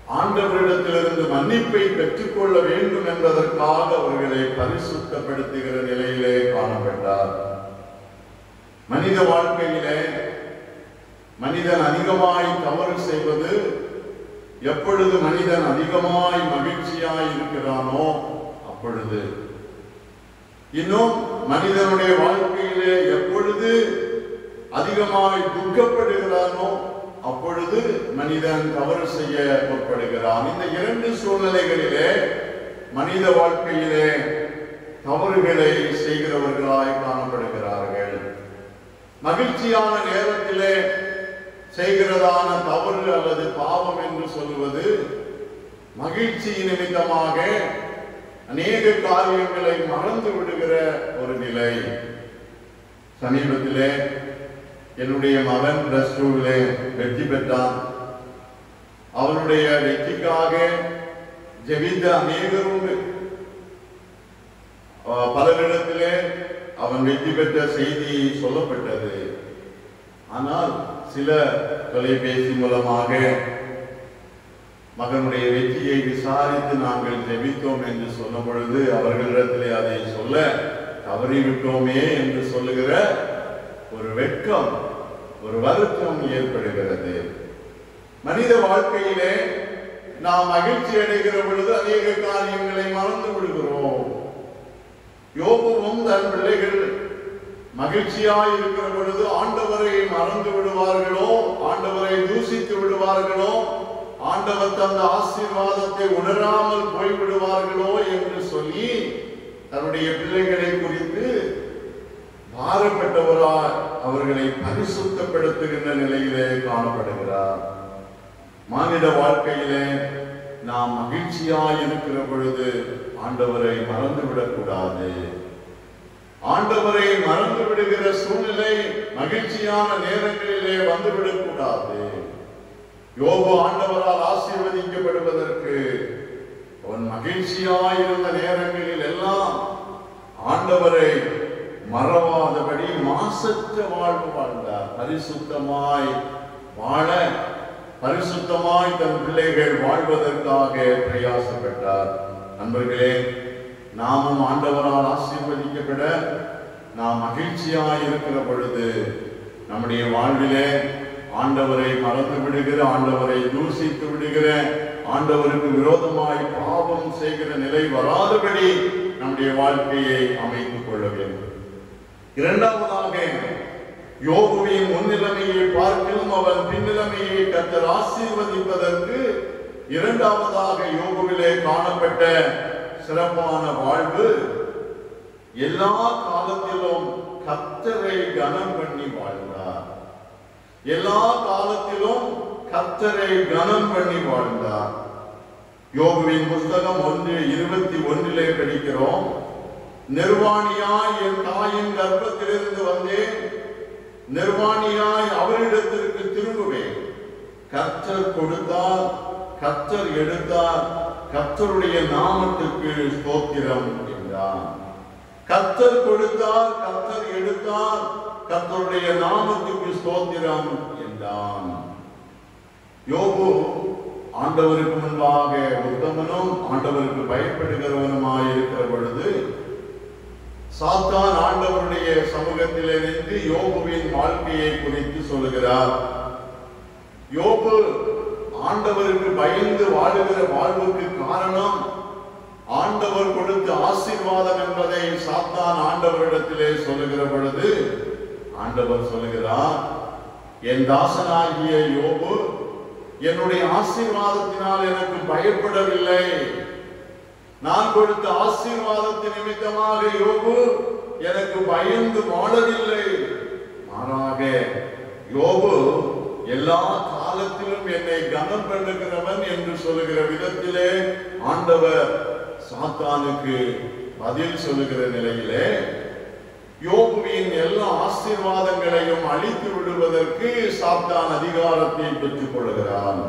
ஆண்டவரிடத்திலிருந்து மன்னிப்பை பெற்றுக்கொள்ள வேண்டும் என்பதற்காக அவர்களை பரிசுத்தப்படுத்துகிற நிலையிலே காணப்பட்டார் மனித வாழ்க்கையிலே மனிதன் அதிகமாய் தவறு செய்வது எப்பொழுது மனிதன் அதிகமாய் மகிழ்ச்சியாய் இருக்கிறானோ அப்பொழுது இன்னும் மனிதனுடைய வாழ்க்கையிலே எப்பொழுது அதிகமாய் துக்கப்படுகிறானோ அப்பொழுது மனிதன் தவறு செய்ய முற்படுகிறான் இந்த இரண்டு சூழ்நிலைகளிலே மனித வாழ்க்கையிலே தவறுகளை செய்கிறவர்களாய் காணப்படுகிறார்கள் மகிழ்ச்சியான நேரத்திலே செய்கிறதான தவறு அல்லது பாவம் என்று சொல்லுவது மகிழ்ச்சி நிமித்தமாக அநேக காரியங்களை மறந்து விடுகிற ஒரு நிலை சமீபத்திலே என்னுடைய மகன் பிளஸ் டூவிலே வெற்றி பெற்றான் அவனுடைய வெற்றிக்காக ஜெபித்த அநேகர் உண்டு அஹ் பலரிடத்திலே அவன் வெற்றி பெற்ற செய்தி சொல்லப்பட்டது ஆனால் சில தொலைபேசி மூலமாக மகனுடைய வெற்றியை விசாரித்து நாங்கள் ஜெபித்தோம் என்று சொன்ன பொழுது அவர்களிடத்திலே அதை சொல்ல தவறிவிட்டோமே என்று சொல்லுகிற ஒரு வெட்கம் ஒரு வருத்தம் ஏற்படுகிறது மனித வாழ்க்கையிலே நாம் மகிழ்ச்சி அடைகிற பொழுது அநேக காரியங்களை மறந்து விடுகிறோம் யோபுவும் தன் பிள்ளைகள் மகிழ்ச்சியாய் இருக்கிற பொழுது ஆண்டவரை மறந்து விடுவார்களோ ஆண்டவரை தூசித்து விடுவார்களோ ஆண்டவர் தந்த ஆசீர்வாதத்தை உணராமல் போய்விடுவார்களோ என்று சொல்லி தன்னுடைய பிள்ளைகளை குறித்து மாறப்பட்டவராய் அவர்களை பரிசுத்தப்படுத்துகின்ற நிலையிலே காணப்படுகிறார் மானிட வாழ்க்கையிலே நாம் மகிழ்ச்சியாய் இருக்கிற பொழுது ஆண்டவரை மறந்துவிடக் கூடாது ஆண்டவரை மறந்து விடுகிற சூழ்நிலை மகிழ்ச்சியான நேரங்களிலே வந்துவிடக் கூடாது யோபு ஆண்டவரால் ஆசீர்வதிக்கப்படுவதற்கு அவன் மகிழ்ச்சியாயிருந்த நேரங்களில் எல்லாம் ஆண்டவரை மறவாதபடி மாசற்ற வாழ்வு வாழ்ந்தார் பரிசுத்தமாய் வாழ பரிசுத்தமாய் தன் பிள்ளைகள் வாழ்வதற்காக பிரயாசப்பட்டார் நண்பர்களே நாமும் ஆண்டவரால் ஆசீர்வதிக்கப்பட நாம் மகிழ்ச்சியாய் இருக்கிற பொழுது நம்முடைய வாழ்விலே ஆண்டவரை மறந்து விடுகிற ஆண்டவரை தூசித்து விடுகிற ஆண்டவருக்கு விரோதமாய் பாவம் செய்கிற நிலை வராதபடி நம்முடைய வாழ்க்கையை அமைத்துக் கொள்ள வேண்டும் இரண்டாவதாக யோகுவின் முன்னிலைமையை பார்க்கிலும் அவன் பின்னிலைமையை கத்தர் ஆசீர்வதிப்பதற்கு இரண்டாவதாக யோகுவிலே காணப்பட்ட சிறப்பான வாழ்வு எல்லா காலத்திலும் கத்தரை கனம் பண்ணி வாழ்ந்தார் எல்லா காலத்திலும் கத்தரை கனம் பண்ணி வாழ்ந்தார் யோகுவின் புஸ்தகம் ஒன்று இருபத்தி ஒன்றிலே படிக்கிறோம் நிர்வாணியாய் என் தாயின் கர்ப்பத்திலிருந்து வந்தேன் நிர்வாணியாய் அவரிடத்திற்கு திரும்புவேன் கர்த்தர் கொடுத்தார் கர்த்தர் எடுத்தார் கர்த்தருடைய நாமத்துக்கு ஸ்தோத்திரம் என்றார் கர்த்தர் கொடுத்தார் கர்த்தர் எடுத்தார் கர்த்தருடைய நாமத்துக்கு ஸ்தோத்திரம் என்றான் யோபு ஆண்டவருக்கு முன்பாக உத்தமனும் ஆண்டவருக்கு பயப்படுகிறவனுமாய் இருக்கிற பொழுது சாத்தான் ஆண்டவருடைய சமூகத்திலே நின்று யோபுவின் வாழ்க்கையை குறித்து சொல்லுகிறார் யோபு ஆண்டவருக்கு பயந்து வாழுகிற வாழ்வுக்கு காரணம் ஆண்டவர் கொடுத்த ஆசீர்வாதம் என்பதை சாத்தான் ஆண்டவரிடத்திலே சொல்லுகிற பொழுது ஆண்டவர் சொல்லுகிறார் என் தாசனாகிய யோபு என்னுடைய ஆசீர்வாதத்தினால் எனக்கு பயப்படவில்லை நான் கொடுத்த ஆசீர்வாதத்தின் நிமித்தமாக யோபு எனக்கு பயந்து வாழவில்லை மாறாக யோபு எல்லா காலத்திலும் என்னை கனம் பண்ணுகிறவன் என்று சொல்லுகிற விதத்திலே ஆண்டவர் சாத்தானுக்கு பதில் சொல்லுகிற நிலையிலே யோபுவின் எல்லா ஆசீர்வாதங்களையும் அழித்து விடுவதற்கு சாத்தான் அதிகாரத்தை பெற்றுக் கொள்கிறான்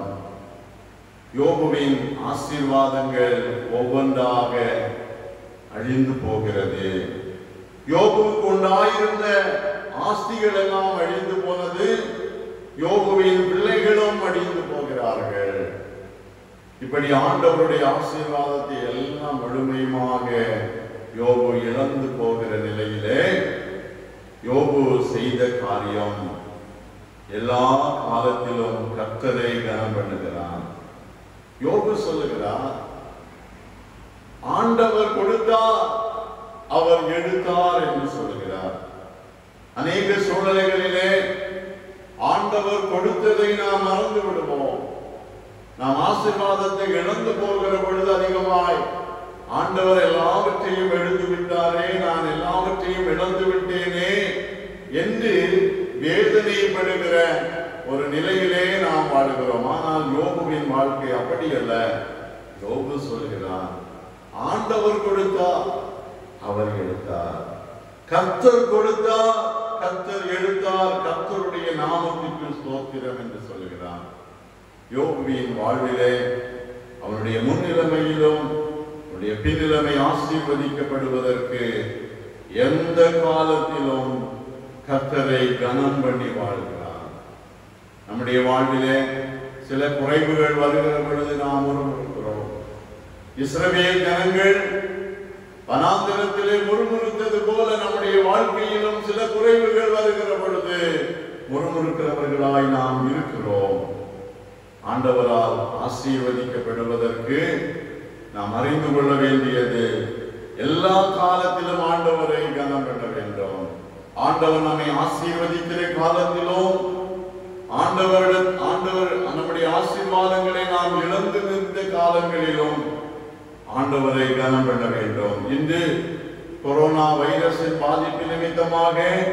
யோபுவின் ஆசீர்வாதங்கள் ஒவ்வொன்றாக அழிந்து போகிறது யோபுவுக்கு உண்டாயிருந்த ஆஸ்திகள் எல்லாம் அழிந்து போனது யோபுவின் பிள்ளைகளும் அழிந்து போகிறார்கள் இப்படி ஆண்டவருடைய ஆசீர்வாதத்தை எல்லாம் முழுமையுமாக யோபு இழந்து போகிற நிலையிலே யோபு செய்த காரியம் எல்லா காலத்திலும் கர்த்தரை கனம் பண்ணுகிறான் யோபு சொல்லுகிறார் ஆண்டவர் கொடுத்தார் அவர் எடுத்தார் என்று சொல்லுகிறார் அநேக சூழ்நிலைகளிலே ஆண்டவர் கொடுத்ததை நாம் மறந்து விடுவோம் நாம் ஆசீர்வாதத்தை இழந்து போகிற பொழுது அதிகமாய் ஆண்டவர் எல்லாவற்றையும் எடுத்து விட்டாரே நான் எல்லாவற்றையும் இழந்து விட்டேனே என்று வேதனைப்படுகிற ஒரு நிலையிலே நாம் வாழுகிறோம் ஆனால் யோபுவின் வாழ்க்கை அப்படி அல்ல யோபு சொல்கிறார் ஆண்டவர் கொடுத்தார் அவர் எடுத்தார் கர்த்தர் கொடுத்தார் கர்த்தர் எடுத்தார் கர்த்தருடைய நாமத்திற்கு ஸ்தோத்திரம் என்று சொல்கிறார் யோபுவின் வாழ்விலே அவனுடைய முன்னிலைமையிலும் அவனுடைய பின்னிலைமை ஆசீர்வதிக்கப்படுவதற்கு எந்த காலத்திலும் கர்த்தரை கனம் பண்ணி வாழ்கிறார் நம்முடைய வாழ்விலே சில குறைவுகள் வருகிற பொழுது நாம் முறுமுறுக்கிறோம் இஸ்ரவேல் ஜனங்கள் வனாந்திரத்திலே முறுமுறுத்தது போல நம்முடைய வாழ்க்கையிலும் சில குறைவுகள் வருகிற பொழுது முறுமுறுக்கிறவர்களாய் நாம் இருக்கிறோம் ஆண்டவரால் ஆசீர்வதிக்கப்படுவதற்கு நாம் அறிந்து கொள்ள வேண்டியது எல்லா காலத்திலும் ஆண்டவரை கனம் பண்ண வேண்டும் ஆண்டவர் நம்மை ஆசீர்வதிக்கிற காலத்திலும் ஆண்டவர் ஆண்டவர் நம்முடைய ஆசீர்வாதங்களை நாம் இழந்து நின்ற காலங்களிலும் ஆண்டவரை கனம் பண்ண வேண்டும் இன்று கொரோனா வைரஸின் பாதிப்பு நிமித்தமாக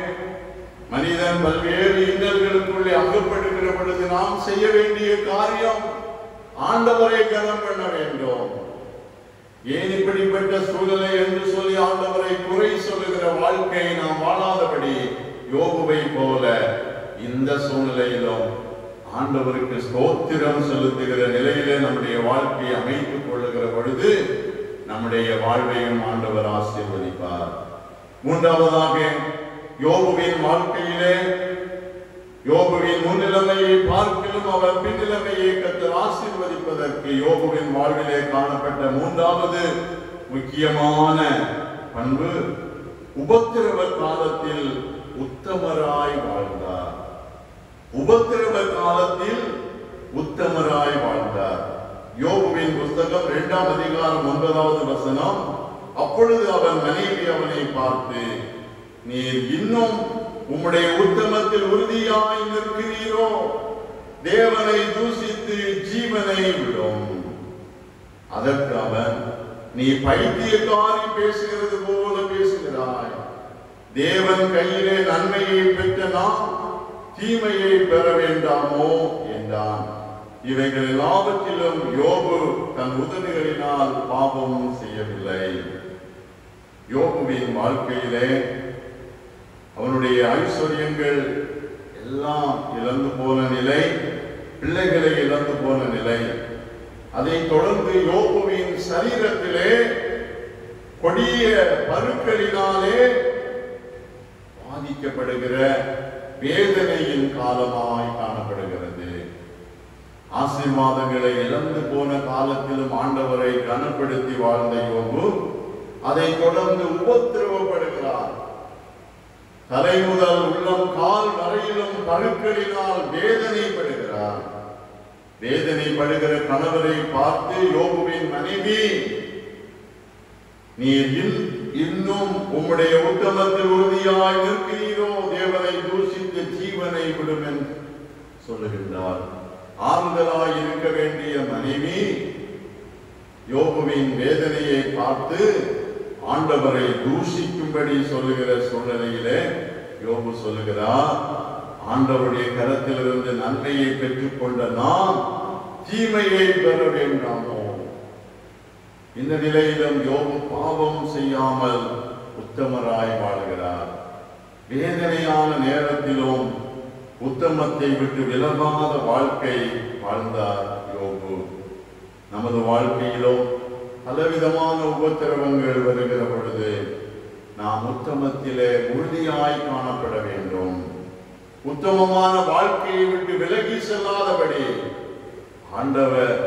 மனிதன் பல்வேறு இன்னல்களுக்குள்ளே அகப்படுகிற பொழுது நாம் செய்ய வேண்டிய காரியம் ஆண்டவரை கனம் பண்ண வேண்டும் ஏன் இப்படிப்பட்ட சூழ்நிலை என்று சொல்லி ஆண்டவரை குறை சொல்லுகிற வாழ்க்கையை நாம் வாழாதபடி யோகுவை போல இந்த சூழ்நிலையிலும் ஆண்டவருக்கு ஸ்தோத்திரம் செலுத்துகிற நிலையிலே நம்முடைய வாழ்க்கையை அமைத்துக் கொள்ளுகிற பொழுது நம்முடைய வாழ்வையும் ஆண்டவர் ஆசீர்வதிப்பார் மூன்றாவதாக யோபுவின் வாழ்க்கையிலே யோபுவின் முன்னிலைமையை பார்க்கிலும் அவர் பின்னிலைமையை கத்தர் ஆசீர்வதிப்பதற்கு யோபுவின் வாழ்விலே காணப்பட்ட மூன்றாவது முக்கியமான பண்பு உபத்திரவ காலத்தில் உத்தமராய் வாழ்ந்தார் உபத்திரவ காலத்தில் உத்தமராய் வாழ்ந்தார் யோபுவின் புஸ்தகம் இரண்டாம் அதிகாரம் ஒன்பதாவது வசனம் அப்பொழுது அவன் மனைவி அவனை பார்த்து நீர் இன்னும் உம்முடைய உத்தமத்தில் உறுதியாய் நிற்கிறீரோ தேவனை தூசித்து ஜீவனை விடும் அதற்கு அவன் நீ பைத்தியக்காரி பேசுகிறது போல பேசுகிறாய் தேவன் கையிலே நன்மையை பெற்ற நாம் தீமையை பெற வேண்டாமோ என்றான் இவைகள் எல்லாவற்றிலும் யோபு தன் உதடுகளினால் பாவம் செய்யவில்லை யோபுவின் வாழ்க்கையிலே அவனுடைய ஐஸ்வர்யங்கள் எல்லாம் இழந்து போன நிலை பிள்ளைகளை இழந்து போன நிலை அதை தொடர்ந்து யோபுவின் சரீரத்திலே கொடிய பருக்களினாலே பாதிக்கப்படுகிற வேதனையின் காலமாய் காணப்படுகிறது ஆசீர்வாதங்களை இழந்து போன காலத்திலும் ஆண்டவரை கனப்படுத்தி வாழ்ந்த யோபு அதை தொடர்ந்து உபத்திரவப்படுகிறார் தலை முதல் உள்ளம் கால் வரையிலும் பருக்களினால் வேதனைப்படுகிறார் வேதனைப்படுகிற கணவரை பார்த்து யோபுவின் மனைவி நீர் இன்- இன்னும் உம்முடைய உத்தமத்தில் உறுதியாய் நிற்கிறீரோ தேவனை தூஷித்து ஜீவனை விடும் என்று சொல்லுகின்றார் ஆறுதலாய் இருக்க வேண்டிய மனைவி யோபுவின் வேதனையை பார்த்து ஆண்டவரை தூஷிக்கும்படி சொல்லுகிற சூழ்நிலையிலே யோபு சொல்லுகிறார் ஆண்டவருடைய கரத்திலிருந்து நன்மையை பெற்றுக்கொண்ட நாம் தீமையை பெற வேண்டாமோ இந்த நிலையிலும் யோபு பாவம் செய்யாமல் உத்தமராய் வாழ்கிறார் வேதனையான நேரத்திலும் உத்தமத்தை விட்டு விலகாத வாழ்க்கை வாழ்ந்தார் யோபு நமது வாழ்க்கையிலும் பலவிதமான உபத்திரவங்கள் வருகிற பொழுது நாம் உத்தமத்திலே உறுதியாய் காணப்பட வேண்டும் உத்தமமான வாழ்க்கையை விட்டு விலகி செல்லாதபடி ஆண்டவர்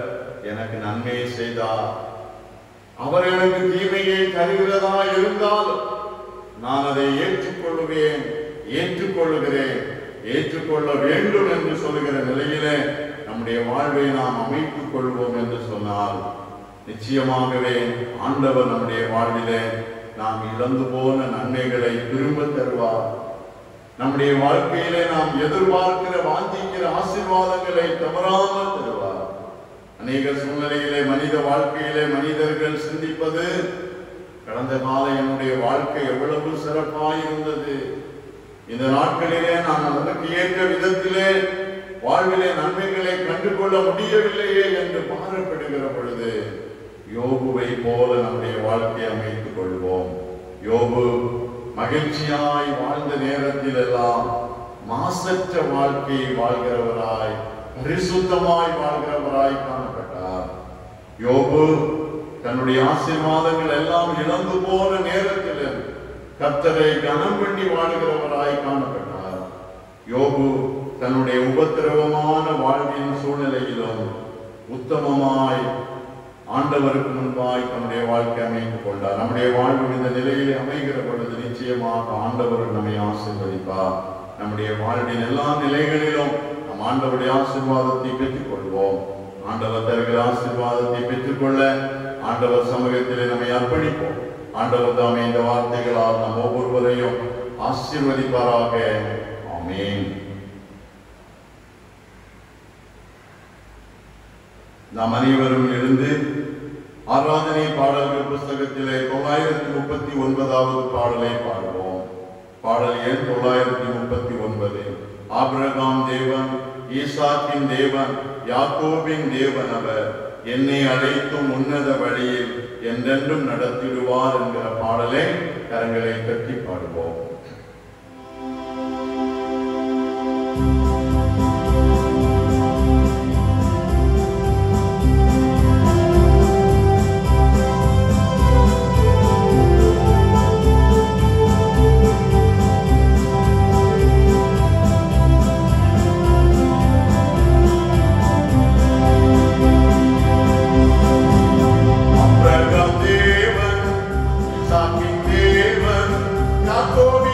எனக்கு நன்மையை செய்தார் அவர் எனக்கு தீமையை தருகிறதா இருந்தாலும் நான் அதை ஏற்றுக்கொள்ளுவேன் ஏற்றுக்கொள்ளுகிறேன் ஏற்றுக்கொள்ள வேண்டும் என்று சொல்லுகிற நிலையிலே நம்முடைய வாழ்வை நாம் அமைத்துக் கொள்வோம் என்று சொன்னால் நிச்சயமாகவே ஆண்டவர் நம்முடைய வாழ்விலே நாம் இழந்து போன நன்மைகளை திரும்ப தருவார் நம்முடைய வாழ்க்கையிலே நாம் எதிர்பார்க்கிற வாஞ்சிக்கிற ஆசீர்வாதங்களை தவறாமல் தருவார் அநேக சூழ்நிலையிலே மனித வாழ்க்கையிலே மனிதர்கள் சிந்திப்பது கடந்த கால என்னுடைய வாழ்க்கை எவ்வளவு சிறப்பாய் இருந்தது இந்த நாட்களிலே நான் அதற்கு ஏற்ற விதத்திலே வாழ்விலே நன்மைகளை கண்டுகொள்ள முடியவில்லையே என்று பாரப்படுகிற பொழுது யோபுவை போல நம்முடைய வாழ்க்கையை அமைத்துக் கொள்வோம் யோபு மகிழ்ச்சியாய் வாழ்ந்த நேரத்தில் எல்லாம் மாசற்ற வாழ்க்கையை வாழ்கிறவராய் பரிசுத்தமாய் வாழ்கிறவராய் காணப்பட்டார் யோபு தன்னுடைய ஆசீர்வாதங்கள் எல்லாம் இழந்து போன நேரத்தில் கர்த்தரை கனம் பண்ணி வாழ்கிறவராய் காணப்பட்டார் யோபு தன்னுடைய உபத்திரவமான வாழ்வின் சூழ்நிலையிலும் உத்தமமாய் ஆண்டவருக்கு முன்பாய் தன்னுடைய வாழ்க்கை அமைத்துக் கொண்டார் நம்முடைய வாழ்வு இந்த நிலையில் அமைகிற பொழுது நிச்சயமாக ஆண்டவர் நம்மை ஆசீர்வதிப்பார் நம்முடைய வாழ்வின் எல்லா நிலைகளிலும் நம் ஆண்டவருடைய ஆசீர்வாதத்தை பெற்றுக் கொள்வோம் ஆண்டவர் தருகிற ஆசீர்வாதத்தை பெற்றுக்கொள்ள ஆண்டவர் சமூகத்திலே நம்மை அர்ப்பணிப்போம் ஆண்டவர் தாமே இந்த வார்த்தைகளால் நம் ஒவ்வொருவரையும் ஆசீர்வதிப்பாராக ஆமென் நாம் அனைவரும் எழுந்து ஆராதனை பாடல்கள் புஸ்தகத்திலே தொள்ளாயிரத்தி முப்பத்தி ஒன்பதாவது பாடலை பாடுவோம் பாடல் எண் தொள்ளாயிரத்தி முப்பத்தி ஒன்பது ஆபிரகாம் தேவன் ஈசாக்கின் தேவன் யாக்கோபின் தேவன் அவர் என்னை அழைத்தும் உன்னத வழியில் என்றென்றும் நடத்திடுவார் என்கிற பாடலை கரங்களை தட்டி பாடுவோம் அப்ரகாம் தேவன் ஈசாக்கின் தேவன் யாக்கோபின்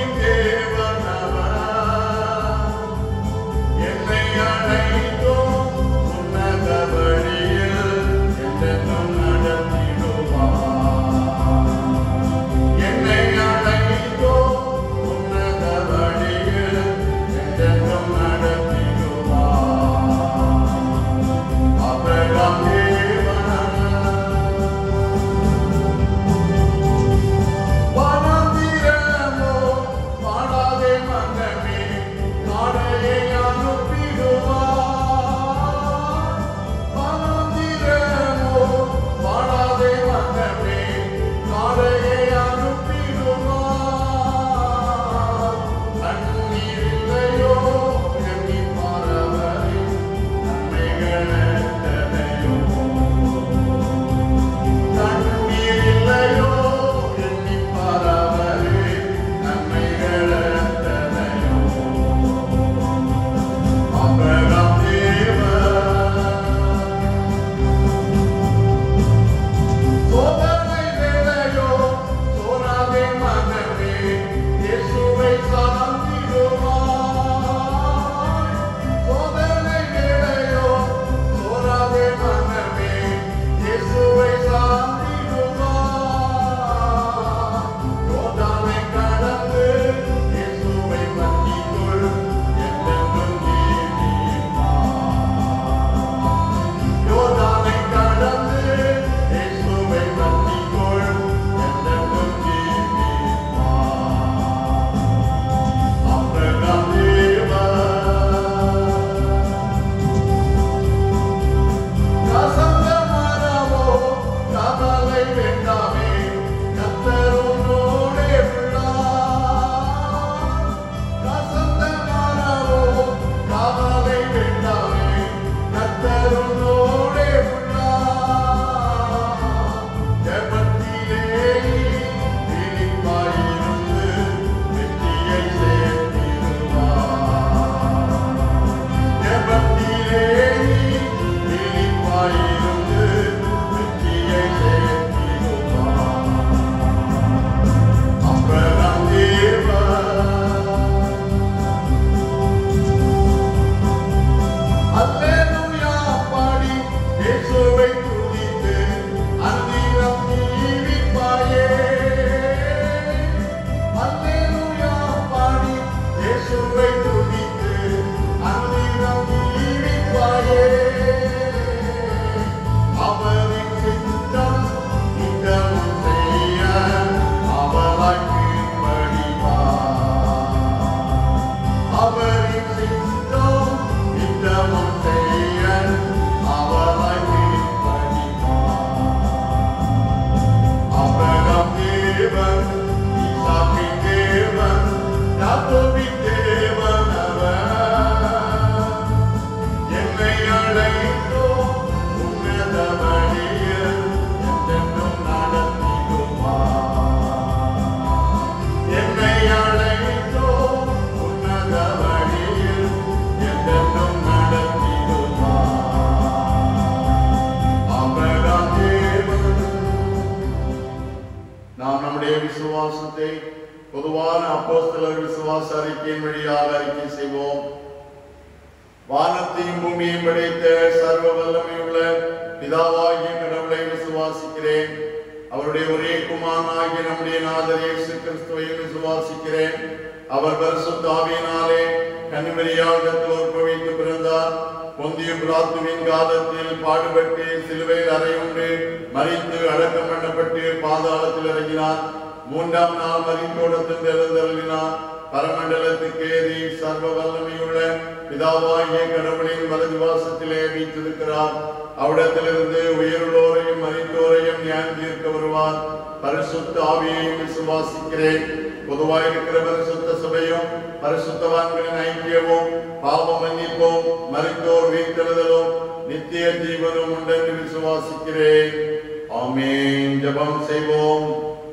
விசுவாசத்தை பொதுவான அப்போஸ்தலர் விசுவாச அறிக்கையின் வழியாக அறிக்கை செய்வோம் வானத்தையும் பூமியையும் படைத்த சர்வ வல்லமையுள்ள பிதாவாகிய கடவுளை விசுவாசிக்கிறேன் அவருடைய ஒரே குமாரனாகிய நம்முடைய நாதர் இயேசு கிறிஸ்துவையும் விசுவாசிக்கிறேன் அவர் பரிசுத்த ஆவியினாலே கன்னிமரியால் கத்தோற்பவித்து பிறந்தார் பொந்திய பிராத்துவின் காலத்தில் பாடுபட்டு சிலுவையில் அறையுண்டு மறித்து அடக்கம் பண்ணப்பட்டு பாதாளத்தில் இறங்கினார் மூன்றாம் நாள் மறித்தோடத்தில் எழுந்தருளினார் பரமண்டலத்துக்கு ஏறி சர்வ வல்லமையுள்ள பிதாவாகிய கடவுளின் வலது வாசத்திலே வீற்றிருக்கிறார் அவ்விடத்திலிருந்து உயிருள்ளோரையும் மறித்தோரையும் ஞான் தீர்க்க வருவார் பரிசுத்த ஆவியையும் விசுவாசிக்கிறேன் பொதுவாக இருக்கிற பரிசுத்த சபையும் பரிசுத்தவான்களின் ஐக்கியமும் பாவ மன்னிப்பும் மறித்தோர் வீழ்த்தெழுதலும் நித்திய ஜீவனும் உண்டென்று விசுவாசிக்கிறேன் ஆமேன் ஜெபம் செய்வோம்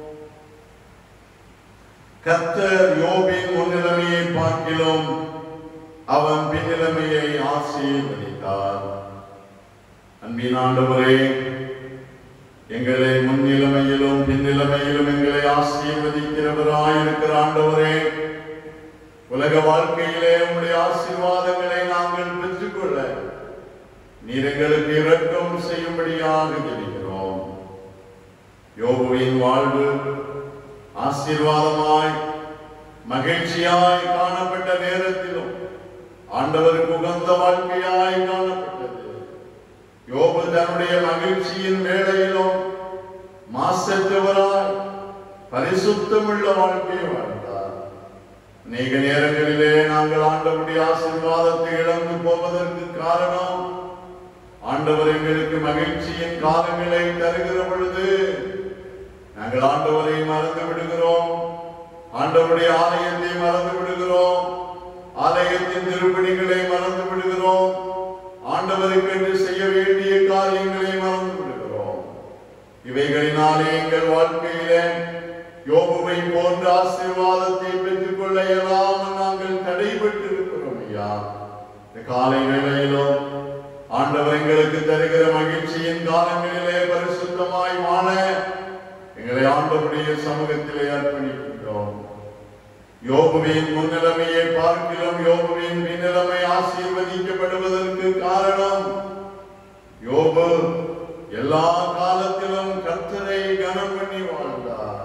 கர்த்தர் யோபின் முன்னிலைமையை பார்க்கிலும் அவன் பின்னிலைமையை ஆசீர்வதித்தார் அன்பின் ஆண்டவரே எங்களை முன்னிலைமையிலும் பின்னிலைமையிலும் எங்களை ஆசீர்வதிக்கிறவராயிருக்கிற ஆண்டவரே உலக வாழ்க்கையிலே உங்களுடைய ஆசீர்வாதங்களை நாங்கள் பெற்றுக்கொள்ள நீர் எங்களுக்கு இரக்கம் செய்யும்படியாக ஜெபிக்கிறோம் யோபுவின் வாழ்வு ஆசீர்வாதமாய் மகிழ்ச்சியாய் காணப்பட்ட நேரத்திலும் ஆண்டவருக்கு உகந்த வாழ்க்கையாய் காணப்பட்டது யோபு தன்னுடைய மகிழ்ச்சியின் வேளையிலும் மாசற்றவராய் பரிசுத்தமுள்ள வாழ்க்கையை வாழ்ந்தார் அநேக நேரங்களிலே நாங்கள் ஆண்டவருடைய ஆசீர்வாதத்தை இழந்து போவதற்கு காரணம் ஆண்டவர் எங்களுக்கு மகிழ்ச்சியின் காலங்களை தருகிற பொழுது நாங்கள் ஆண்டவரை மறந்து விடுகிறோம் ஆண்டவருடைய ஆலயத்தை மறந்து விடுகிறோம் ஆலயத்தின் திருப்பணிகளை மறந்து விடுகிறோம் ஆண்டவருக்கு என்று செய்ய வேண்டிய காரியங்களை மறந்து விடுகிறோம் இவைகளினாலே எங்கள் வாழ்க்கையிலே யோபுவை போன்ற ஆசீர்வாதத்தை பெற்றுக் கொள்ள இயலாமல் நாங்கள் தடைபட்டு இருக்கிறோம் ஐயா இந்த காலை வேளையிலும் ஆண்டவர் எங்களுக்கு தருகிற மகிழ்ச்சியின் காலங்களிலே பரிசுத்தமாய் வாழ எங்களை ஆண்டவருடைய சமூகத்திலே அர்ப்பணிக்கின்றோம் யோபுவின் முன்னிலைமையை பார்க்கிலும் யோபுவின் பின்னிலைமை ஆசீர்வதிக்கப்படுவதற்கு காரணம் யோபு எல்லா காலத்திலும் கர்த்தரை கனம் பண்ணி வாழ்ந்தார்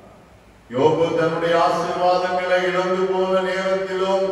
யோபு தன்னுடைய ஆசீர்வாதங்களை இழந்து போன நேரத்திலும்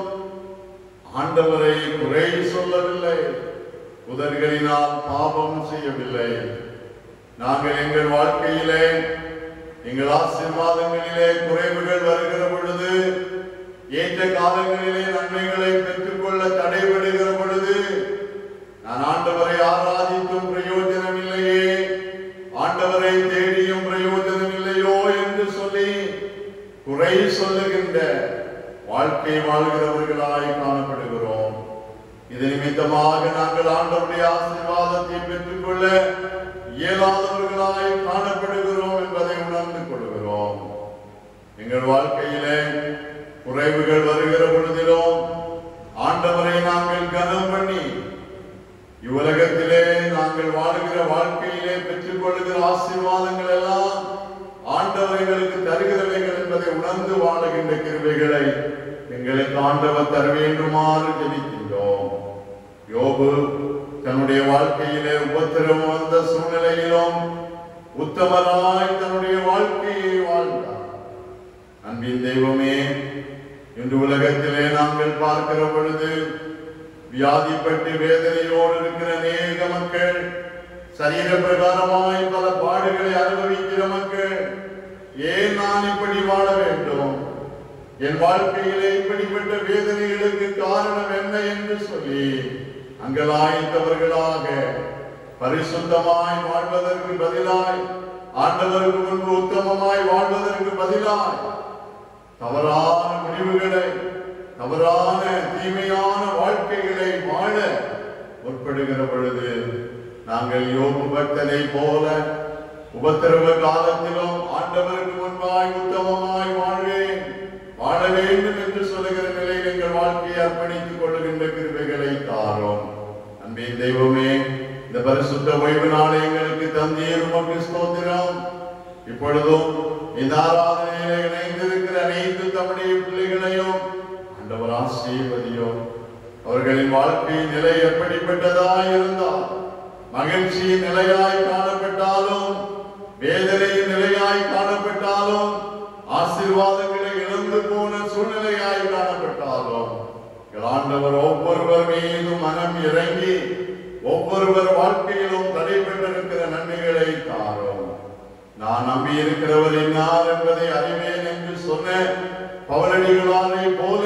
ஆண்டவரை குறை சொல்லவில்லை புதர்களினால் பாவம் செய்யவில்லை நாங்கள் எங்கள் வாழ்க்கையிலே எங்கள் ஆசீர்வாதங்களிலே குறைவுகள் வருகிற பொழுது ஏற்ற காலங்களிலே நன்மைகளை பெற்றுக்கொள்ள தடைபடுகிற பொழுது நான் ஆண்டவரை ஆராதித்தும் பிரயோஜனம் இல்லையே ஆண்டவரை தேடியும் பிரயோஜனம் இல்லையோ என்று சொல்லி குறை சொல்லுகின்ற வாழ்க்கை வாழ்கிறவர்களாய் காணப்படுகிறோம் இது நிமித்தமாக நாங்கள் ஆண்டவருடைய ஆசீர்வாதத்தை பெற்றுக்கொள்ள இயலாதவர்களாய் காணப்படுகிறோம் என்பதை உணர்ந்து கொள்கிறோம் எங்கள் வாழ்க்கையிலே குறைவுகள் வருகிற பொழுதிலும் ஆண்டவரை நாங்கள் கனம் பண்ணி இவ்வுலகத்திலே நாங்கள் வாழுகிற வாழ்க்கையிலே பெற்றுக் கொள்ளுகிற ஆசீர்வாதங்கள் எல்லாம் ஆண்டவர்களுக்கு தருகிறவைகள் என்பதை உணர்ந்து வாழுகின்ற கிருபைகளை எங்களுக்கு ஆண்டவர் தர வேண்டுமாறு ஜெபிக்கின்றோம் யோபு தன்னுடைய வாழ்க்கையிலே உபத்திரம் வந்த சூழ்நிலையிலும் உத்தமராய் தன்னுடைய வாழ்க்கையை வாழ்ந்தார் அன்பின் தெய்வமே இன்று உலகத்திலே நாங்கள் பார்க்கிற பொழுது வியாதிப்பட்டு வேதனையோடு இருக்கிற அநேக மக்கள் சரீர பிரகாரமாய் பல பாடுகளை அனுபவிக்கிற மக்கள் ஏன் நான் இப்படி வாழ வேண்டும் என் வாழ்க்கையிலே இப்படிப்பட்ட வேதனைகளுக்கு காரணம் என்ன என்று சொல்லி அங்கலாய்த்தவர்களாக பரிசுத்தமாய் வாழ்வதற்கு பதிலாய் ஆண்டவருக்கு முன்பு உத்தமமாய் வாழ்வதற்கு பதிலாய் தவறான முடிவுகளை தவறான தீமையான வாழ்க்கைகளை வாழ முற்படுகிற பொழுது நாங்கள் யோபு பக்தனை போல உபத்திரவ காலத்திலும் ஆண்டவருக்கு முன்பாய் உத்தமமாய் வாழ்வேன் வாழ வேண்டும் என்று சொல்லுகிற நிலையில் எங்கள் வாழ்க்கையை அர்ப்பணித்துக் கொள்ளுகின்ற கிருபைகளை தாரோம் அன்பின் தெய்வமே இந்த பரிசுத்த ஓய்வு நாளை எங்களுக்கு தந்தீர் உமக்கு ஸ்தோத்திரம் இப்பொழுதும் இந்த ஆராதனையில இணைந்திருக்கிற அனைத்து தம்முடைய பிள்ளைகளையும் ஆண்டவர் ஆசீர்வதியும் அவர்களின் வாழ்க்கை நிலை எப்படிப்பட்டதாய் இருந்தால் மகிழ்ச்சியின் நிலையாய் காணப்பட்டாலும் வேதனையின் நிலையாய் காணப்பட்டாலும் ஆசீர்வாதங்களை இழந்து போன சூழ்நிலையாய் காணப்பட்டாலும் எங்கள் ஆண்டவர் ஒவ்வொருவர் மீதும் மனம் இறங்கி ஒவ்வொருவர் வாழ்க்கையிலும் தடைபட்டிருக்கிற நன்மைகளை தாரும் நான் நம்பி இருக்கிறவர் இன்னார் என்பதை அறிவேன் என்று சொன்ன பவலடிகளாரை போல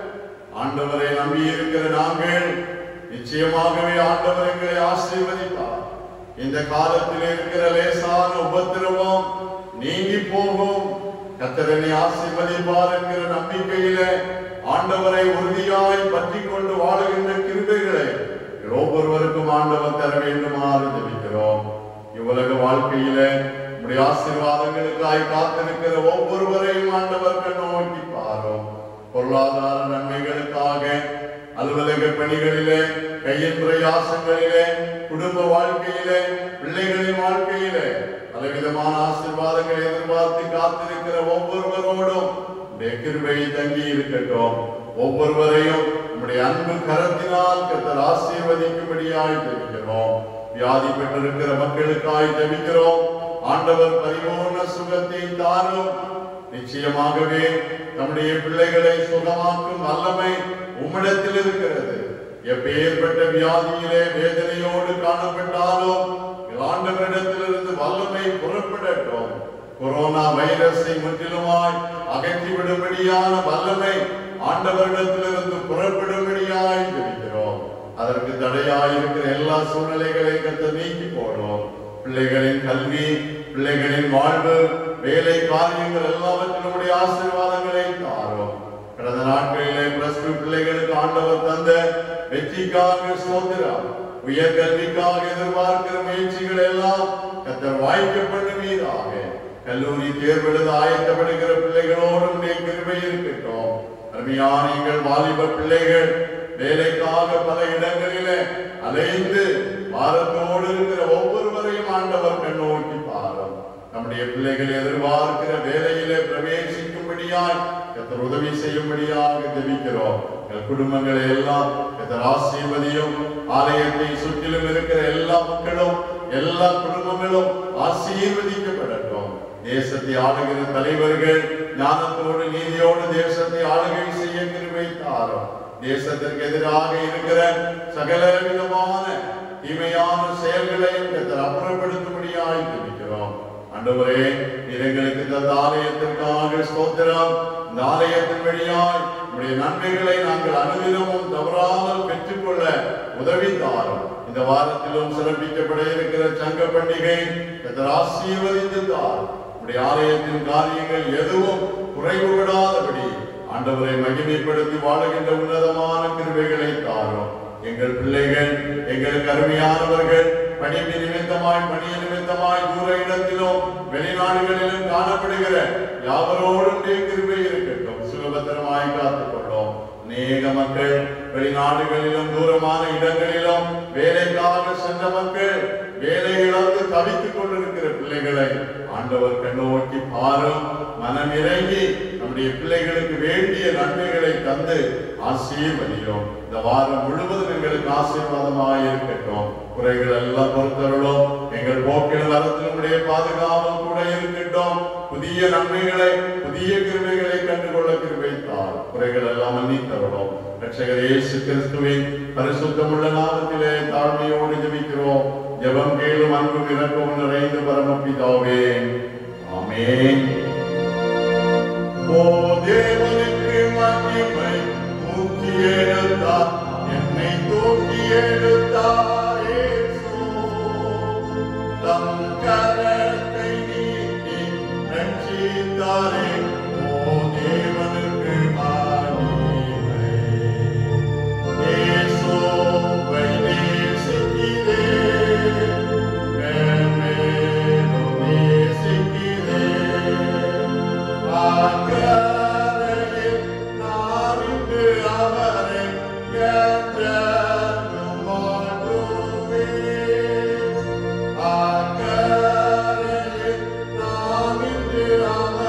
ஆண்டவரை நம்பி இருக்கிற நாங்கள் நிச்சயமாகவே ஆண்டவர் எங்களை ஆசீர்வதிப்பார் இந்த காலத்தில் இருக்கிற லேசான உபத்திரவம் நீங்கி போகும் கத்தரனை ஆசீர்வதிப்பார் என்கிற நம்பிக்கையில ஆண்டவரை உறுதியாய் பற்றி கொண்டு வாழுகின்ற கிருபைகளை எங்கள் ஒவ்வொருவருக்கும் ஆண்டவர் தர வேண்டுமாறு ஜெபிக்கிறோம் இவ்வுலக வாழ்க்கையில உடைய ஆசீர்வாதங்களுக்காய் காத்திருக்கிற ஒவ்வொருவரையும் ஆண்டவர் கண்ணோக்கி பாரும் பொருளாதார நன்மைகளுக்காக அலுவலக பணிகளிலே கையின் பிரயாசங்களிலே குடும்ப வாழ்க்கையிலே பிள்ளைகளின் வாழ்க்கையிலே பலவிதமான ஆசீர்வாதங்களை எதிர்பார்த்து காத்திருக்கிற ஒவ்வொருவரோடும் உடைய கிருபை தங்கி இருக்கட்டும் ஒவ்வொருவரையும் உம்முடைய அன்பு கரத்தினால் கத்தர் ஆசீர்வதிக்கும்படியாய் ஜெபிக்கிறோம் வியாதி பெற்றிருக்கிற மக்களுக்காய் ஜெபிக்கிறோம் ஆண்டவர் பரிபூர்ண சுகத்தை தாரும் நிச்சயமாகவே நம்முடைய பிள்ளைகளை சுகமாக்கும் வல்லமை உம்மிடத்தில் இருக்கிறது எப்பேற்பட்ட வியாதியிலே வேதனையோடு காணப்பட்டாலும் எங்கள் ஆண்டவரிடத்திலிருந்து வல்லமை புறப்படட்டும் கொரோனா வைரஸை முற்றிலுமாய் அகற்றிவிடும்படியான வல்லமை ஆண்டவரிடத்திலிருந்து புறப்படும்படியாய் ஜெபிக்கிறோம் அதற்கு தடையாய் இருக்கிற எல்லா சூழ்நிலைகளையும் கத்த நீக்கி போடும் பிள்ளைகளின் கல்வி பிள்ளைகளின் வாழ்வு வேலை காரியங்கள் எல்லாவற்றிலும் உடைய ஆசீர்வாதங்களை தாரும் கடந்த நாட்களிலே பிளஸ் டூ பிள்ளைகளுக்கு ஆண்டவர் தந்த வெற்றிக்காக சோதரம் உயர் கல்விக்காக எதிர்பார்க்கிற முயற்சிகள் எல்லாம் கத்தர் வாய்க்கப்பட்டுவீராக கல்லூரி தேர்வு எழுத ஆயத்தப்படுகிற பிள்ளைகளோடும் உடைய கிருபை இருக்கட்டும் அருமையான எங்கள் வாலிப பிள்ளைகள் வேலைக்காக பல இடங்களிலே அலைந்து பாரத்தோடு இருக்கிற ஒவ்வொருவரையும் ஆண்டவர் கண்ணோக்கி பாரும் நம்முடைய பிள்ளைகள் எதிர்பார்க்கிற வேலையிலே பிரவேசிக்கும்படியாய் கத்தர் உதவி செய்யும்படியாக ஜெபிக்கிறோம் எங்கள் குடும்பங்களை எல்லாம் கத்தர் ஆசீர்வதியும் ஆலயத்தை சுற்றிலும் இருக்கிற எல்லா மக்களும் எல்லா குடும்பங்களும் ஆசீர்வதிக்கப்படட்டும் தேசத்தை ஆளுகிற தலைவர்கள் ஞானத்தோடு நீதியோடு தேசத்தை ஆளுகை செய்ய கிருபை தாரும் தேசத்திற்கு எதிராக இருக்கிற சகல விதமான தீமையான செயல்களையும் கத்தர் அப்புறப்படுத்தும்படியாய் ஜெபிக்கிறோம் ஆண்டவரே நீர் எங்களுக்கு தந்த ஆலயத்திற்காக ஸ்தோத்திரம் இந்த ஆலயத்தின் வழியாய் உடைய நன்மைகளை நாங்கள் அனுதினமும் தவறாமல் பெற்றுக்கொள்ள உதவி தாரும் இந்த வாரத்திலும் சிறப்பிக்கப்பட இருக்கிற சங்க பண்டிகை கத்தர் ஆசீர்வதித்து தார் உடைய ஆலயத்தின் காரியங்கள் எதுவும் குறைவுபடாதபடி ஆண்டவரை மகிமைப்படுத்தி வாழுகின்ற உன்னதமான கிருபைகளை தாரும் எங்கள் பிள்ளைகள் எங்களுக்கு அருமையானவர்கள் பணிப்பு நிமித்தமாய் பணிய நிமித்தமாய் தூர இடத்திலும் வெளிநாடுகளிலும் காணப்படுகிற யாவரோடும் நீ கிருபை இருக்கட்டும் சுகபத்திரமாய் காத்துக் கொள்ளும் அநேக மக்கள் வெளிநாடுகளிலும் தூரமான இடங்களிலும் வேலைக்காக சென்ற மக்கள் வேலை இழந்து தவித்துக் கொண்டிருக்கிற பிள்ளைகளை ஆண்டவர் கண்ணோக்கி பாரும் மனம் இறங்கி நம்முடைய பிள்ளைகளுக்கு வேண்டிய நன்மைகளை தந்து ஆசீர்வதியும் இந்த வாரம் முழுவதும் எங்களுக்கு ஆசீர்வாதமாய் இருக்கட்டும் குறைகள் எல்லாம் பொறுத்தருளும் எங்கள் போக்கில் வரத்தில் உடைய பாதுகாவல் கூட இருக்கட்டும் புதிய நன்மைகளை புதிய கிருமைகளை கண்டுகொள்ள கிருபைத்தார் குறைகள் எல்லாம் மன்னித்தருளும் ரட்சகர் இயேசு கிறிஸ்துவின் பரிசுத்தமுள்ள நாமத்திலே தாழ்மையோடு ஜெபிக்கிறோம் ஜெபம் கேளும் அன்பும் இறக்கவும் நிறைந்து பரமபிதாவே ஆமென் ஓ தேவனுக்கு மகிமை தூக்கி எடுத்தார் என்னை தூக்கி எடுத்தார் இயேசு. தம் கரத்தை நீட்டி ரட்சித்தாரே. ஓ தேவனுக்கு மகிமை. இயேசுவை நேசிக்கிறேன். மேன்மேலும் நேசிக்கிறேன். அக்கரையில் நான் இன்று அவரை என்றென்றும் வாழ்த்துவேன். அக்கரையில் நான் இன்று அவரை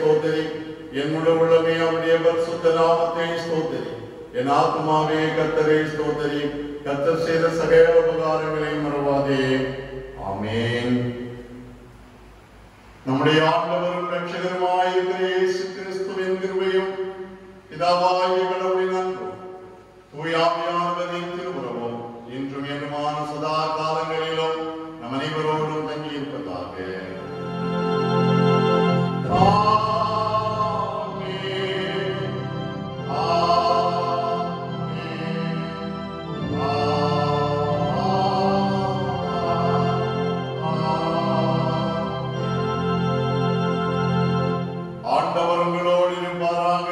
ஸ்தோத்திரி என்னுடைய உள்ளமே அவருடைய பரிசுத்த நாமத்தை ஸ்தோத்திரி என் ஆத்மாவே கத்தரை ஸ்தோத்திரி கத்தர் செய்த சகல உபகாரங்களை மறவாதே ஆமென் நம்முடைய ஆண்டவரும் ரட்சகருமாயிருக்கிற இயேசு கிறிஸ்துவின் கிருபையும் பிதாவாகிய கடவுளின் அன்பும் தூயாமியானவரின் திருவுறவும் இன்றும் என்றுமான சதா காலங்களிலும் நம் அனைவரோடும் தங்கியிருப்பதாக ஆமென். ஆண்டவர் உங்களோடு இருப்பாராக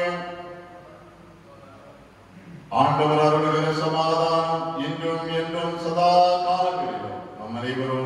ஆண்டவர் அருளுகிற சமாதானம் இன்றும் என்றும் சதா காலங்களிலும் நம் அனைவரோடு